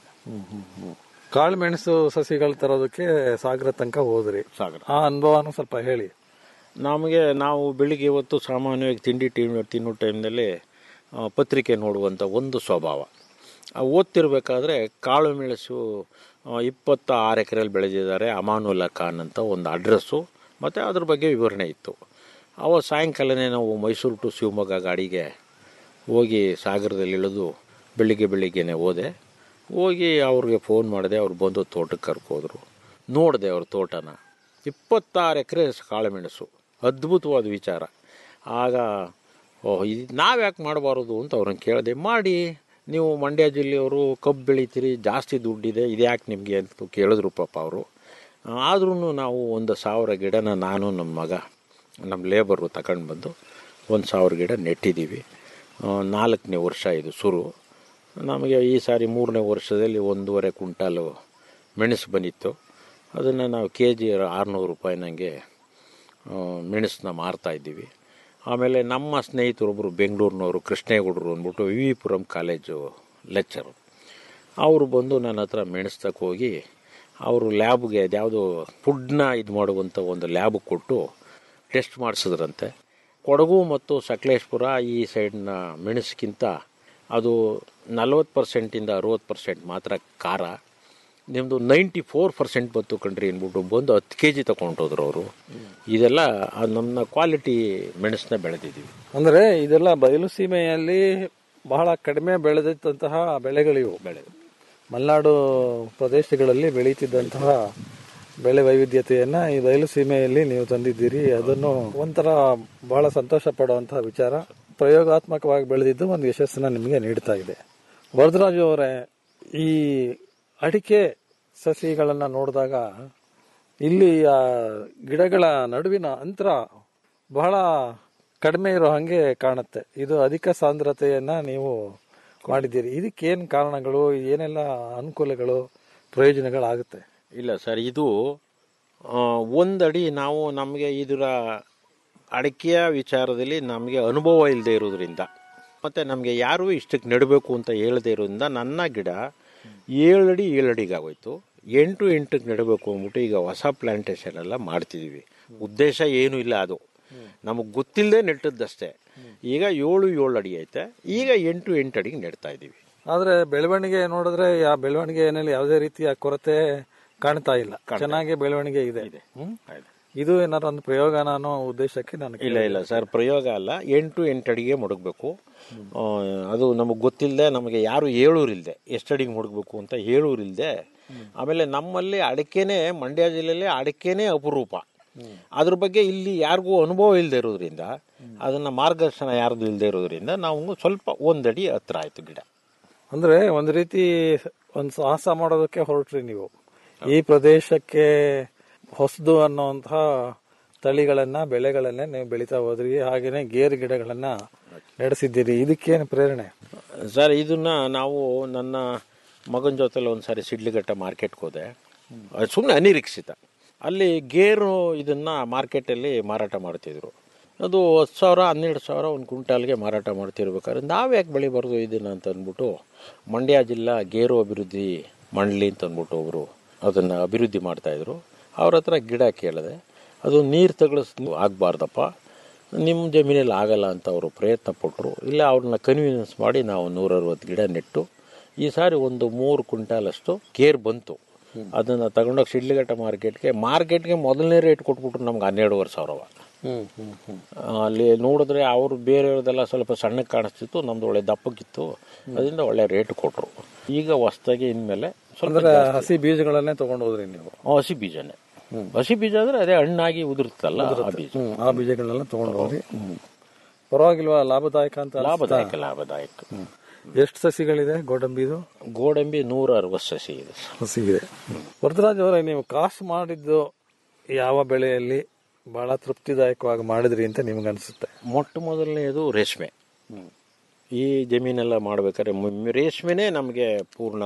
ಕಾಳು ಮೆಣಸು ಸಸಿಗಳು ತರೋದಕ್ಕೆ ಸಾಗರ ತನಕ ಹೋದ್ರಿ ಸಾಗರ ಆ ಅನುಭವನೂ ಸ್ವಲ್ಪ ಹೇಳಿ ನಮಗೆ ನಾವು ಬೆಳಿಗ್ಗೆ ಇವತ್ತು ಸಾಮಾನ್ಯವಾಗಿ ತಿಂಡಿ ಟೀಮ್ ತಿನ್ನೋ ಟೈಮ್ನಲ್ಲಿ ಆ, ಪತ್ರಿಕೆ ನೋಡುವಂಥ ಒಂದು ಸ್ವಭಾವ ಆ, ಓದ್ತಿರ್ಬೇಕಾದ್ರೆ ಕಾಳು ಮೆಣಸು ಆ, ಇಪ್ಪತ್ತ ಆರು ಎಕರೆಯಲ್ಲಿ ಬೆಳೆದಿದ್ದಾರೆ ಅಮಾನುಲ್ಲಾ ಖಾನ್ ಅಂತ ಒಂದು ಅಡ್ರೆಸ್ಸು ಮತ್ತು ಅದ್ರ ಬಗ್ಗೆ ವಿವರಣೆ ಇತ್ತು ಅವ ಸಾಯಂಕಾಲನೇ ನಾವು ಮೈಸೂರು ಟು ಶಿವಮೊಗ್ಗ ಗಾಡಿಗೆ ಹೋಗಿ ಸಾಗರದಲ್ಲಿ ಇಳಿದು ಬೆಳಿಗ್ಗೆ ಬೆಳಿಗ್ಗೆನೆ ಹೋದೆ ಹೋಗಿ ಅವ್ರಿಗೆ ಫೋನ್ ಮಾಡಿದೆ ಅವ್ರು ಬಂದು ತೋಟಕ್ಕೆ ಕರ್ಕೋದ್ರು ನೋಡಿದೆ ಅವ್ರ ತೋಟನ ಇಪ್ಪತ್ತಾರು ಎಕರೆ ಕಾಳುಮೆಣಸು ಅದ್ಭುತವಾದ ವಿಚಾರ ಆಗ ಓಹ್ ಇದು ನಾವು ಯಾಕೆ ಮಾಡಬಾರದು ಅಂತ ಅವ್ರನ್ನ ಕೇಳಿದೆ ಮಾಡಿ ನೀವು ಮಂಡ್ಯ ಜಿಲ್ಲೆಯವರು ಕಬ್ಬು ಬೆಳಿತೀರಿ ಜಾಸ್ತಿ ದುಡ್ಡಿದೆ ಇದು ಯಾಕೆ ನಿಮಗೆ ಅಂತ ಕೇಳಿದ್ರು ಪಾಪ ಅವರು ಆದ್ರೂ ನಾವು ಒಂದು ಸಾವಿರ ಗಿಡನ ನಾನು ನಮ್ಮ ಮಗ ನಮ್ಮ ಲೇಬರು ತಗೊಂಡು ಬಂದು ಒಂದು ಸಾವಿರ ಗಿಡ ನೆಟ್ಟಿದ್ದೀವಿ ಆ, ನಾಲ್ಕನೇ ವರ್ಷ ಇದು ಶುರು ನಮಗೆ ಈ ಸಾರಿ ಮೂರನೇ ವರ್ಷದಲ್ಲಿ ಒಂದೂವರೆ ಕುಂಟಾಲು ಮೆಣಸು ಬಂದಿತ್ತು ಅದನ್ನು ನಾವು ಕೆ ಜಿ ಆರುನೂರು ರೂಪಾಯಿ ನನಗೆ ಮೆಣಸನ್ನ ಮಾರ್ತಾ ಇದ್ದೀವಿ ಆಮೇಲೆ ನಮ್ಮ ಸ್ನೇಹಿತರೊಬ್ಬರು ಬೆಂಗಳೂರಿನವರು ಕೃಷ್ಣೇಗೌಡರು ಅಂದ್ಬಿಟ್ಟು V V Puram college lecturer ಅವರು ಬಂದು ನನ್ನ ಹತ್ರ ಮೆಣಸು ತಕ ಹೋಗಿ ಅವರು ಲ್ಯಾಬ್ಗೆ ಯಾವುದೋ ಫುಡ್ನ ಇದು ಮಾಡುವಂಥ ಒಂದು ಲ್ಯಾಬ್ ಕೊಟ್ಟು ಟೆಸ್ಟ್ ಮಾಡಿಸಿದ್ರಂತೆ ಕೊಡಗು ಮತ್ತು ಸಕಲೇಶ್ಪುರ ಈ ಸೈಡ್ನ ಮೆಣಸಿಗಿಂತ ಅದು ನಲ್ವತ್ತು ಪರ್ಸೆಂಟಿಂದ ಅರುವತ್ತು ಪರ್ಸೆಂಟ್ ಮಾತ್ರ ಖಾರ ನಿಮ್ಮದು ನೈಂಟಿ ಫೋರ್ ಪರ್ಸೆಂಟ್ ಬಂತು ಕಣ್ರಿ ಅಂದ್ಬಿಟ್ಟು ಬಂದು ಹತ್ತು ಕೆ ಜಿ ತೊಗೊಂಡೋದ್ರು ಅವರು ಇದೆಲ್ಲ ಆ ನಮ್ಮ ಕ್ವಾಲಿಟಿ ಮೆಣಸನ್ನ ಬೆಳೆದಿದ್ದೀವಿ ಅಂದ್ರೆ ಇದೆಲ್ಲ ಬಯಲು ಸೀಮೆಯಲ್ಲಿ ಬಹಳ ಕಡಿಮೆ ಬೆಳೆದಿದ್ದಂತಹ ಬೆಳೆಗಳಿವು ಬೆಳೆ ಮಲೆನಾಡು ಪ್ರದೇಶಗಳಲ್ಲಿ ಬೆಳೀತಿದ್ದಂತಹ ಬೆಳೆ ವೈವಿಧ್ಯತೆಯನ್ನ ಈ ಬಯಲು ಸೀಮೆಯಲ್ಲಿ ನೀವು ತಂದಿದ್ದೀರಿ ಅದನ್ನು ಒಂಥರ ಬಹಳ ಸಂತೋಷ ಪಡುವಂತಹ ವಿಚಾರ ಪ್ರಯೋಗಾತ್ಮಕವಾಗಿ ಬೆಳೆದಿದ್ದು ಒಂದು ಯಶಸ್ಸನ್ನ ನಿಮಗೆ ನೀಡ್ತಾ ಇದೆ ವರದರಾಜು ಅವರೇ ಈ ಅಡಿಕೆ ಸಸಿಗಳನ್ನ ನೋಡಿದಾಗ ಇಲ್ಲಿ ಆ ಗಿಡಗಳ ನಡುವಿನ ಅಂತರ ಬಹಳ ಕಡಿಮೆ ಇರೋ ಹಾಗೆ ಕಾಣುತ್ತೆ ಇದು ಅಧಿಕ ಸಾಂದ್ರತೆಯನ್ನ ನೀವು ಮಾಡಿದ್ದೀರಿ ಇದಕ್ಕೇನು ಕಾರಣಗಳು ಏನೆಲ್ಲ ಅನುಕೂಲಗಳು ಪ್ರಯೋಜನಗಳಾಗುತ್ತೆ ಇಲ್ಲ ಸರ್ ಇದು ಒಂದಡಿ ನಾವು ನಮಗೆ ಇದರ ಅಡಿಕೆಯ ವಿಚಾರದಲ್ಲಿ ನಮಗೆ ಅನುಭವ ಇಲ್ಲದೆ ಇರೋದ್ರಿಂದ ಮತ್ತು ನಮಗೆ ಯಾರೂ ಇಷ್ಟಕ್ಕೆ ನೆಡಬೇಕು ಅಂತ ಹೇಳದೇ ಇರೋದ್ರಿಂದ ನನ್ನ ಗಿಡ ಏಳಡಿ ಏಳಡಿಗೆ ಆಗೋಯ್ತು ಎಂಟು ಎಂಟಕ್ಕೆ ನೆಡಬೇಕು ಅಂದ್ಬಿಟ್ಟು ಈಗ ಹೊಸ ಪ್ಲಾಂಟೇಶನ್ ಎಲ್ಲ ಮಾಡ್ತಿದ್ದೀವಿ ಉದ್ದೇಶ ಏನೂ ಇಲ್ಲ ಅದು ನಮಗೆ ಗೊತ್ತಿಲ್ಲದೆ ನೆಟ್ಟದ್ದಷ್ಟೇ ಈಗ ಏಳು ಏಳು ಅಡಿ ಐತೆ ಈಗ ಎಂಟು ಎಂಟು ಅಡಿಗೆ ನೆಡ್ತಾ ಇದ್ದೀವಿ ಆದ್ರೆ ಬೆಳವಣಿಗೆ ನೋಡಿದ್ರೆ ಆ ಬೆಳವಣಿಗೆಯಲ್ಲಿ ಯಾವುದೇ ರೀತಿಯ ಕೊರತೆ ಕಾಣ್ತಾ ಇಲ್ಲ ಚೆನ್ನಾಗಿ ಬೆಳವಣಿಗೆ ಇದೆ ಹ್ಮ್? ಇದು ಏನಾದ್ರು ಒಂದು ಪ್ರಯೋಗ ಅನ್ನೋ ಉದ್ದೇಶಕ್ಕೆ ನಾನು ಇಲ್ಲ ಇಲ್ಲ ಸರ್ ಪ್ರಯೋಗ ಅಲ್ಲ ಎಂಟು ಎಂಟು ಅಡಿಗೆ ಮುಡುಗಬೇಕು ಅದು ನಮಗೆ ಗೊತ್ತಿಲ್ಲದೆ ನಮಗೆ ಯಾರು ಹೇಳೂರಿಲ್ದೆ ಎಷ್ಟು ಅಡಿಗೆ ಮುಡುಗಬೇಕು ಅಂತ ಹೇಳೂರಿಲ್ದೆ ಆಮೇಲೆ ನಮ್ಮಲ್ಲಿ ಅಡಿಕೆನೇ ಮಂಡ್ಯ ಜಿಲ್ಲೆಯಲ್ಲಿ ಅಡಿಕೆನೇ ಅಪರೂಪ ಅದ್ರ ಬಗ್ಗೆ ಇಲ್ಲಿ ಯಾರಿಗೂ ಅನುಭವ ಇಲ್ಲದೆ ಇರೋದ್ರಿಂದ ಅದನ್ನ ಮಾರ್ಗದರ್ಶನ ಯಾರ್ದು ಇಲ್ಲದೆ ಇರೋದ್ರಿಂದ ನಾವು ಸ್ವಲ್ಪ ಒಂದಡಿ ಹತ್ರ ಆಯ್ತು ಗಿಡ ಅಂದ್ರೆ ಒಂದ್ ರೀತಿ ಒಂದ್ ಸಾಹಸ ಮಾಡೋದಕ್ಕೆ ಹೊರಟ್ರಿ ನೀವು ಈ ಪ್ರದೇಶಕ್ಕೆ ಹೊಸದು ಅನ್ನುವಂತಹ ತಳಿಗಳನ್ನ ಬೆಳೆಗಳನ್ನ ನೀವು ಬೆಳಿತಾ ಹೋದ್ರಿ ಹಾಗೇನೆ ಗೇರು ಗಿಡಗಳನ್ನ ನಡೆಸಿದ್ದೀರಿ ಇದಕ್ಕೇನು ಪ್ರೇರಣೆ ಸರ್ ಇದನ್ನ ನಾವು ನನ್ನ ಮಗನ ಜೊತೆಲಿ ಒಂದ್ಸಾರಿ ಸಿಡ್ಲಿಘಟ್ಟ ಮಾರ್ಕೆಟ್ಗೆ ಹೋದೆ ಸುಮ್ಮನೆ ಅನಿರೀಕ್ಷಿತ ಅಲ್ಲಿ ಗೇರು ಇದನ್ನ ಮಾರ್ಕೆಟಲ್ಲಿ ಮಾರಾಟ ಮಾಡ್ತಿದ್ರು ಅದು ಹತ್ತು ಸಾವಿರ ಹನ್ನೆರಡು ಸಾವಿರ ಒಂದು ಕ್ವಿಂಟಾಲ್ಗೆ ಮಾರಾಟ ಮಾಡ್ತಿರ್ಬೇಕಾದ್ರೆ ನಾವು ಯಾಕೆ ಬೆಳಿಬಾರ್ದು ಇದನ್ನ ಅಂತ ಅಂದ್ಬಿಟ್ಟು ಮಂಡ್ಯ ಜಿಲ್ಲಾ ಗೇರು ಅಭಿವೃದ್ಧಿ ಮಂಡಳಿ ಅಂತ ಅಂದ್ಬಿಟ್ಟು ಒಬ್ಬರು ಅದನ್ನು ಅಭಿವೃದ್ಧಿ ಮಾಡ್ತಾಯಿದ್ರು ಅವ್ರ ಹತ್ರ ಗಿಡ ಕೇಳಿದೆ ಅದು ನೀರು ತಗಳಿಸ್ ಆಗಬಾರ್ದಪ್ಪ ನಿಮ್ಮ ಜಮೀನಲ್ಲಿ ಆಗಲ್ಲ ಅಂತ ಅವರು ಪ್ರಯತ್ನ ಪಟ್ಟರು ಇಲ್ಲ ಅವ್ರನ್ನ ಕನ್ವೀನಿಯನ್ಸ್ ಮಾಡಿ ನಾವು ನೂರ ಅರವತ್ತು ಗಿಡ ನೆಟ್ಟು ಈ ಸಾರಿ ಒಂದು ಮೂರು ಕ್ವಿಂಟಾಲಷ್ಟು ಕೇರ್ ಬಂತು ಅದನ್ನು ತಗೊಂಡೋಗಿ ಶಿಡ್ಲಘಟ್ಟ ಮಾರ್ಕೆಟ್ಗೆ ಮಾರ್ಕೆಟ್ಗೆ ಮೊದಲನೇ ರೇಟ್ ಕೊಟ್ಬಿಟ್ರು ನಮ್ಗೆ ಹನ್ನೆರಡುವರೆ ಸಾವಿರವ ಅಲ್ಲಿ ನೋಡಿದ್ರೆ ಅವರು ಬೇರೆಯವ್ರದೆಲ್ಲ ಸ್ವಲ್ಪ ಸಣ್ಣಕ್ಕೆ ಕಾಣಿಸ್ತಿತ್ತು ನಮ್ದು ಒಳ್ಳೆ ದಪ್ಪಕ್ಕಿತ್ತು ಅದರಿಂದ ಒಳ್ಳೆ ರೇಟ್ ಕೊಟ್ಟರು ಈಗ ಹೊಸ್ದಾಗಿ ಇನ್ಮೇಲೆ ಸ್ವಲ್ಪ ಅಂದ್ರೆ ಜಾಸ್ತಿ. ಹಸಿ ಬೀಜಗಳನ್ನೇ ತಗೊಂಡು ಹೋದ್ರಿ ನೀವು ಹಸಿ ಬೀಜನೇ ಹಸಿ ಬೀಜ ಅಂದ್ರೆ ಅದೇ ಹಣ್ಣಾಗಿ ಉದುರುತ್ತಲ್ಲ ಆ ಬೀಜ ಹ್ಮ್, ಆ ಬೀಜಗಳನ್ನೆಲ್ಲ ತಗೊಂಡು ಹೋದ್ರಿ ಪರವಾಗಿಲ್ವಾ ಲಾಭದಾಯಕ ಅಂತ ಅನ್ಸುತ್ತಾ? ಲಾಭದಾಯಕ ಲಾಭದಾಯಕ ಎಷ್ಟು ಸಸಿಗಳಿದೆ ಗೋಡಂಬಿದು ಗೋಡಂಬಿ ನೂರ ಅರವತ್ತು ಸಸಿ ಇದೆ ಹಸಿ ಇದೆ ವರದರಾಜ್ ಅವರೇ ನೀವು ಕಾಸು ಮಾಡಿದ್ದು ಯಾವ ಬೆಳೆಯಲ್ಲಿ ಬಹಳ ತೃಪ್ತಿದಾಯಕವಾಗಿ ಮಾಡಿದ್ರಿ ಅಂತ ನಿಮ್ಗೆ ಅನ್ಸುತ್ತೆ ಮೊಟ್ಟ ಮೊದಲನೆಯದು ರೇಷ್ಮೆ ಈ ಜಮೀನೆಲ್ಲ ಮಾಡ್ಬೇಕಾದ್ರೆ ಮ್- ರೇಷ್ಮೆನೇ ನಮಗೆ ಪೂರ್ಣ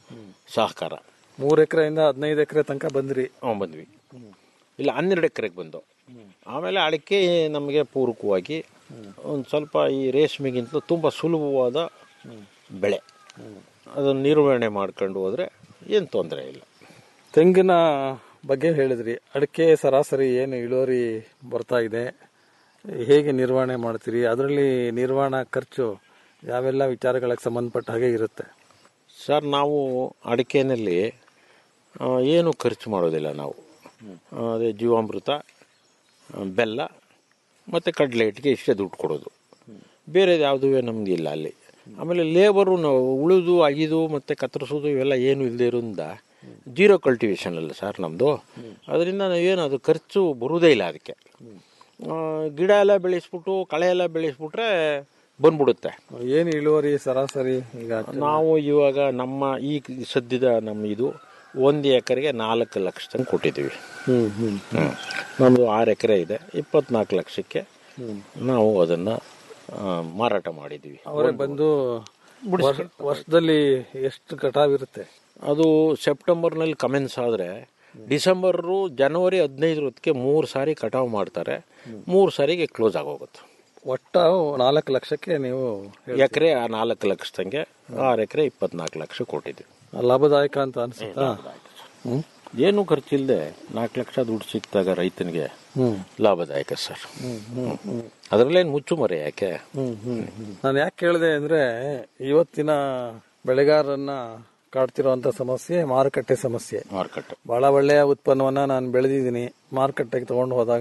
ಸಹಕಾರ ಮೂರ್ ಎಕರೆಯಿಂದ ಹದಿನೈದು ಎಕರೆ ತನಕ ಬಂದ್ರಿ ಹ್ಮ್, ಬಂದ್ವಿ ಇಲ್ಲ ಹನ್ನೆರಡು ಎಕರೆಗೆ ಬಂದು ಆಮೇಲೆ ಅಡಿಕೆ ನಮಗೆ ಪೂರಕವಾಗಿ ಒಂದು ಸ್ವಲ್ಪ ಈ ರೇಷ್ಮೆಗಿಂತಲೂ ತುಂಬ ಸುಲಭವಾದ ಬೆಳೆ ಅದನ್ನು ನಿರ್ವಹಣೆ ಮಾಡ್ಕೊಂಡು ಹೋದ್ರೆ ಏನು ತೊಂದರೆ ಇಲ್ಲ ತೆಂಗಿನ ಬಗ್ಗೆ ಹೇಳಿದ್ರಿ ಅಡಿಕೆ ಸರಾಸರಿ ಏನು ಇಳುವರಿ ಬರ್ತಾ ಇದೆ ಹೇಗೆ ನಿರ್ವಹಣೆ ಮಾಡ್ತೀರಿ ಅದರಲ್ಲಿ ನಿರ್ವಹಣಾ ಖರ್ಚು ಯಾವೆಲ್ಲ ವಿಚಾರಗಳಿಗೆ ಸಂಬಂಧಪಟ್ಟ ಹಾಗೆ ಇರುತ್ತೆ ಸರ್ ನಾವು ಅಡಿಕೆನಲ್ಲಿ ಆ, ಏನು ಖರ್ಚು ಮಾಡೋದಿಲ್ಲ ನಾವು ಆ, ಅದೇ ಜೀವಾಮೃತ ಆ, ಬೆಲ್ಲ ಮತ್ತು ಕಡಲೆ ಹಿಟ್ಟಿಗೆ ಇಷ್ಟೇ ದುಡ್ಡು ಕೊಡೋದು ಬೇರೆದು ಯಾವುದೂ ನಮ್ಗೆ ಇಲ್ಲ ಅಲ್ಲಿ ಆಮೇಲೆ ಲೇಬರು ನಾವು ಉಳಿದು ಅಗಿದು ಮತ್ತು ಕತ್ತರಿಸೋದು ಇವೆಲ್ಲ ಏನು ಇಲ್ಲದೆ ಇರೋದ್ರಿಂದ ಜೀರೋ ಕಲ್ಟಿವೇಶನ್ ಅಲ್ಲ ಸರ್ ನಮ್ಮದು ಅದರಿಂದ ನಾವೇನು ಅದು ಖರ್ಚು ಬರುವುದೇ ಇಲ್ಲ ಅದಕ್ಕೆ ಆ, ಗಿಡ ಎಲ್ಲ ಬೆಳೆಸ್ಬಿಟ್ಟು ಕಳೆ ಎಲ್ಲ ಬೆಳೆಸ್ಬಿಟ್ರೆ ಬಂದ್ಬಿಡುತ್ತೆ ಏನು ಇಳುವರಿ ಸರಾಸರಿ ಈಗ ನಾವು ಇವಾಗ ನಮ್ಮ ಈ ಸದ್ಯದ ನಮ್ಮ ಇದು ಒಂದು ಎಕರೆಗೆ ನಾಲ್ಕು ಲಕ್ಷ ತನಕ ಕೊಟ್ಟಿದ್ದೀವಿ ಹ್ಮ್ ಹ್ಮ್ ಹ್ಮ್. ನಮ್ದು ಆರು ಎಕರೆ ಇದೆ ಇಪ್ಪತ್ನಾಲ್ಕು ಲಕ್ಷಕ್ಕೆ ನಾವು ಅದನ್ನ ಆ, ಮಾರಾಟ ಮಾಡಿದ್ದೀವಿ ಅವರೇ ಬಂದು ವರ್ಷ- ವರ್ಷದಲ್ಲಿ ಎಷ್ಟು ಕಟಾವಿರುತ್ತೆ ಅದು ಸೆಪ್ಟೆಂಬರ್ನಲ್ಲಿ ಕಮೆನ್ಸ್ ಆದರೆ ಡಿಸೆಂಬರು ಜನವರಿ ಹದಿನೈದರ ಹೊತ್ತಿಗೆ ಮೂರು ಸಾರಿ ಕಟಾವು ಮಾಡ್ತಾರೆ ಮೂರು ಸಾರಿಗೆ ಕ್ಲೋಸ್ ಆಗೋಗುತ್ತೆ ಒಟ್ಟ ನಾಲ್ಕು ಲಕ್ಷಕ್ಕೆ ನೀವು ಎಕರೆ ನಾಲ್ಕು ಲಕ್ಷದಂಗೆ ಆರು ಎಕರೆ ಇಪ್ಪತ್ನಾಲ್ಕು ಲಕ್ಷ ಕೊಟ್ಟಿದ್ದೀವಿ ಲಾಭದಾಯಕ ಅಂತ ಅನ್ಸುತ್ತಾ ಹ್ಮ್ ಏನು ಖರ್ಚಿಲ್ಲದೆ ನಾಲ್ಕು ಲಕ್ಷ ದುಡ್ಡು ಸಿಕ್ತಾಗ ರೈತನಿಗೆ ಹ್ಮ್. ಲಾಭದಾಯಕ ಸರ್ ಹ್ಮ್, ಹ್ಮ್, ಹ್ಮ್. ಅದರಲ್ಲೇನು ಮುಚ್ಚುಮರೆ ಯಾಕೆ ಹ್ಮ್, ಹ್ಮ್, ಹ್ಮ್. ನಾನು ಯಾಕೆ ಕೇಳಿದೆ ಅಂದ್ರೆ ಇವತ್ತಿನ ಬೆಳೆಗಾರರನ್ನ ಕಾಡ್ತಿರುವಂತ ಸಮಸ್ಯೆ ಮಾರುಕಟ್ಟೆ ಸಮಸ್ಯೆ ಮಾರುಕಟ್ಟೆ ಬಹಳ ಒಳ್ಳೆಯ ಉತ್ಪನ್ನವನ್ನ ನಾನು ಬೆಳೆದಿದ್ದೀನಿ ಮಾರುಕಟ್ಟೆಗೆ ತಗೊಂಡು ಹೋದಾಗ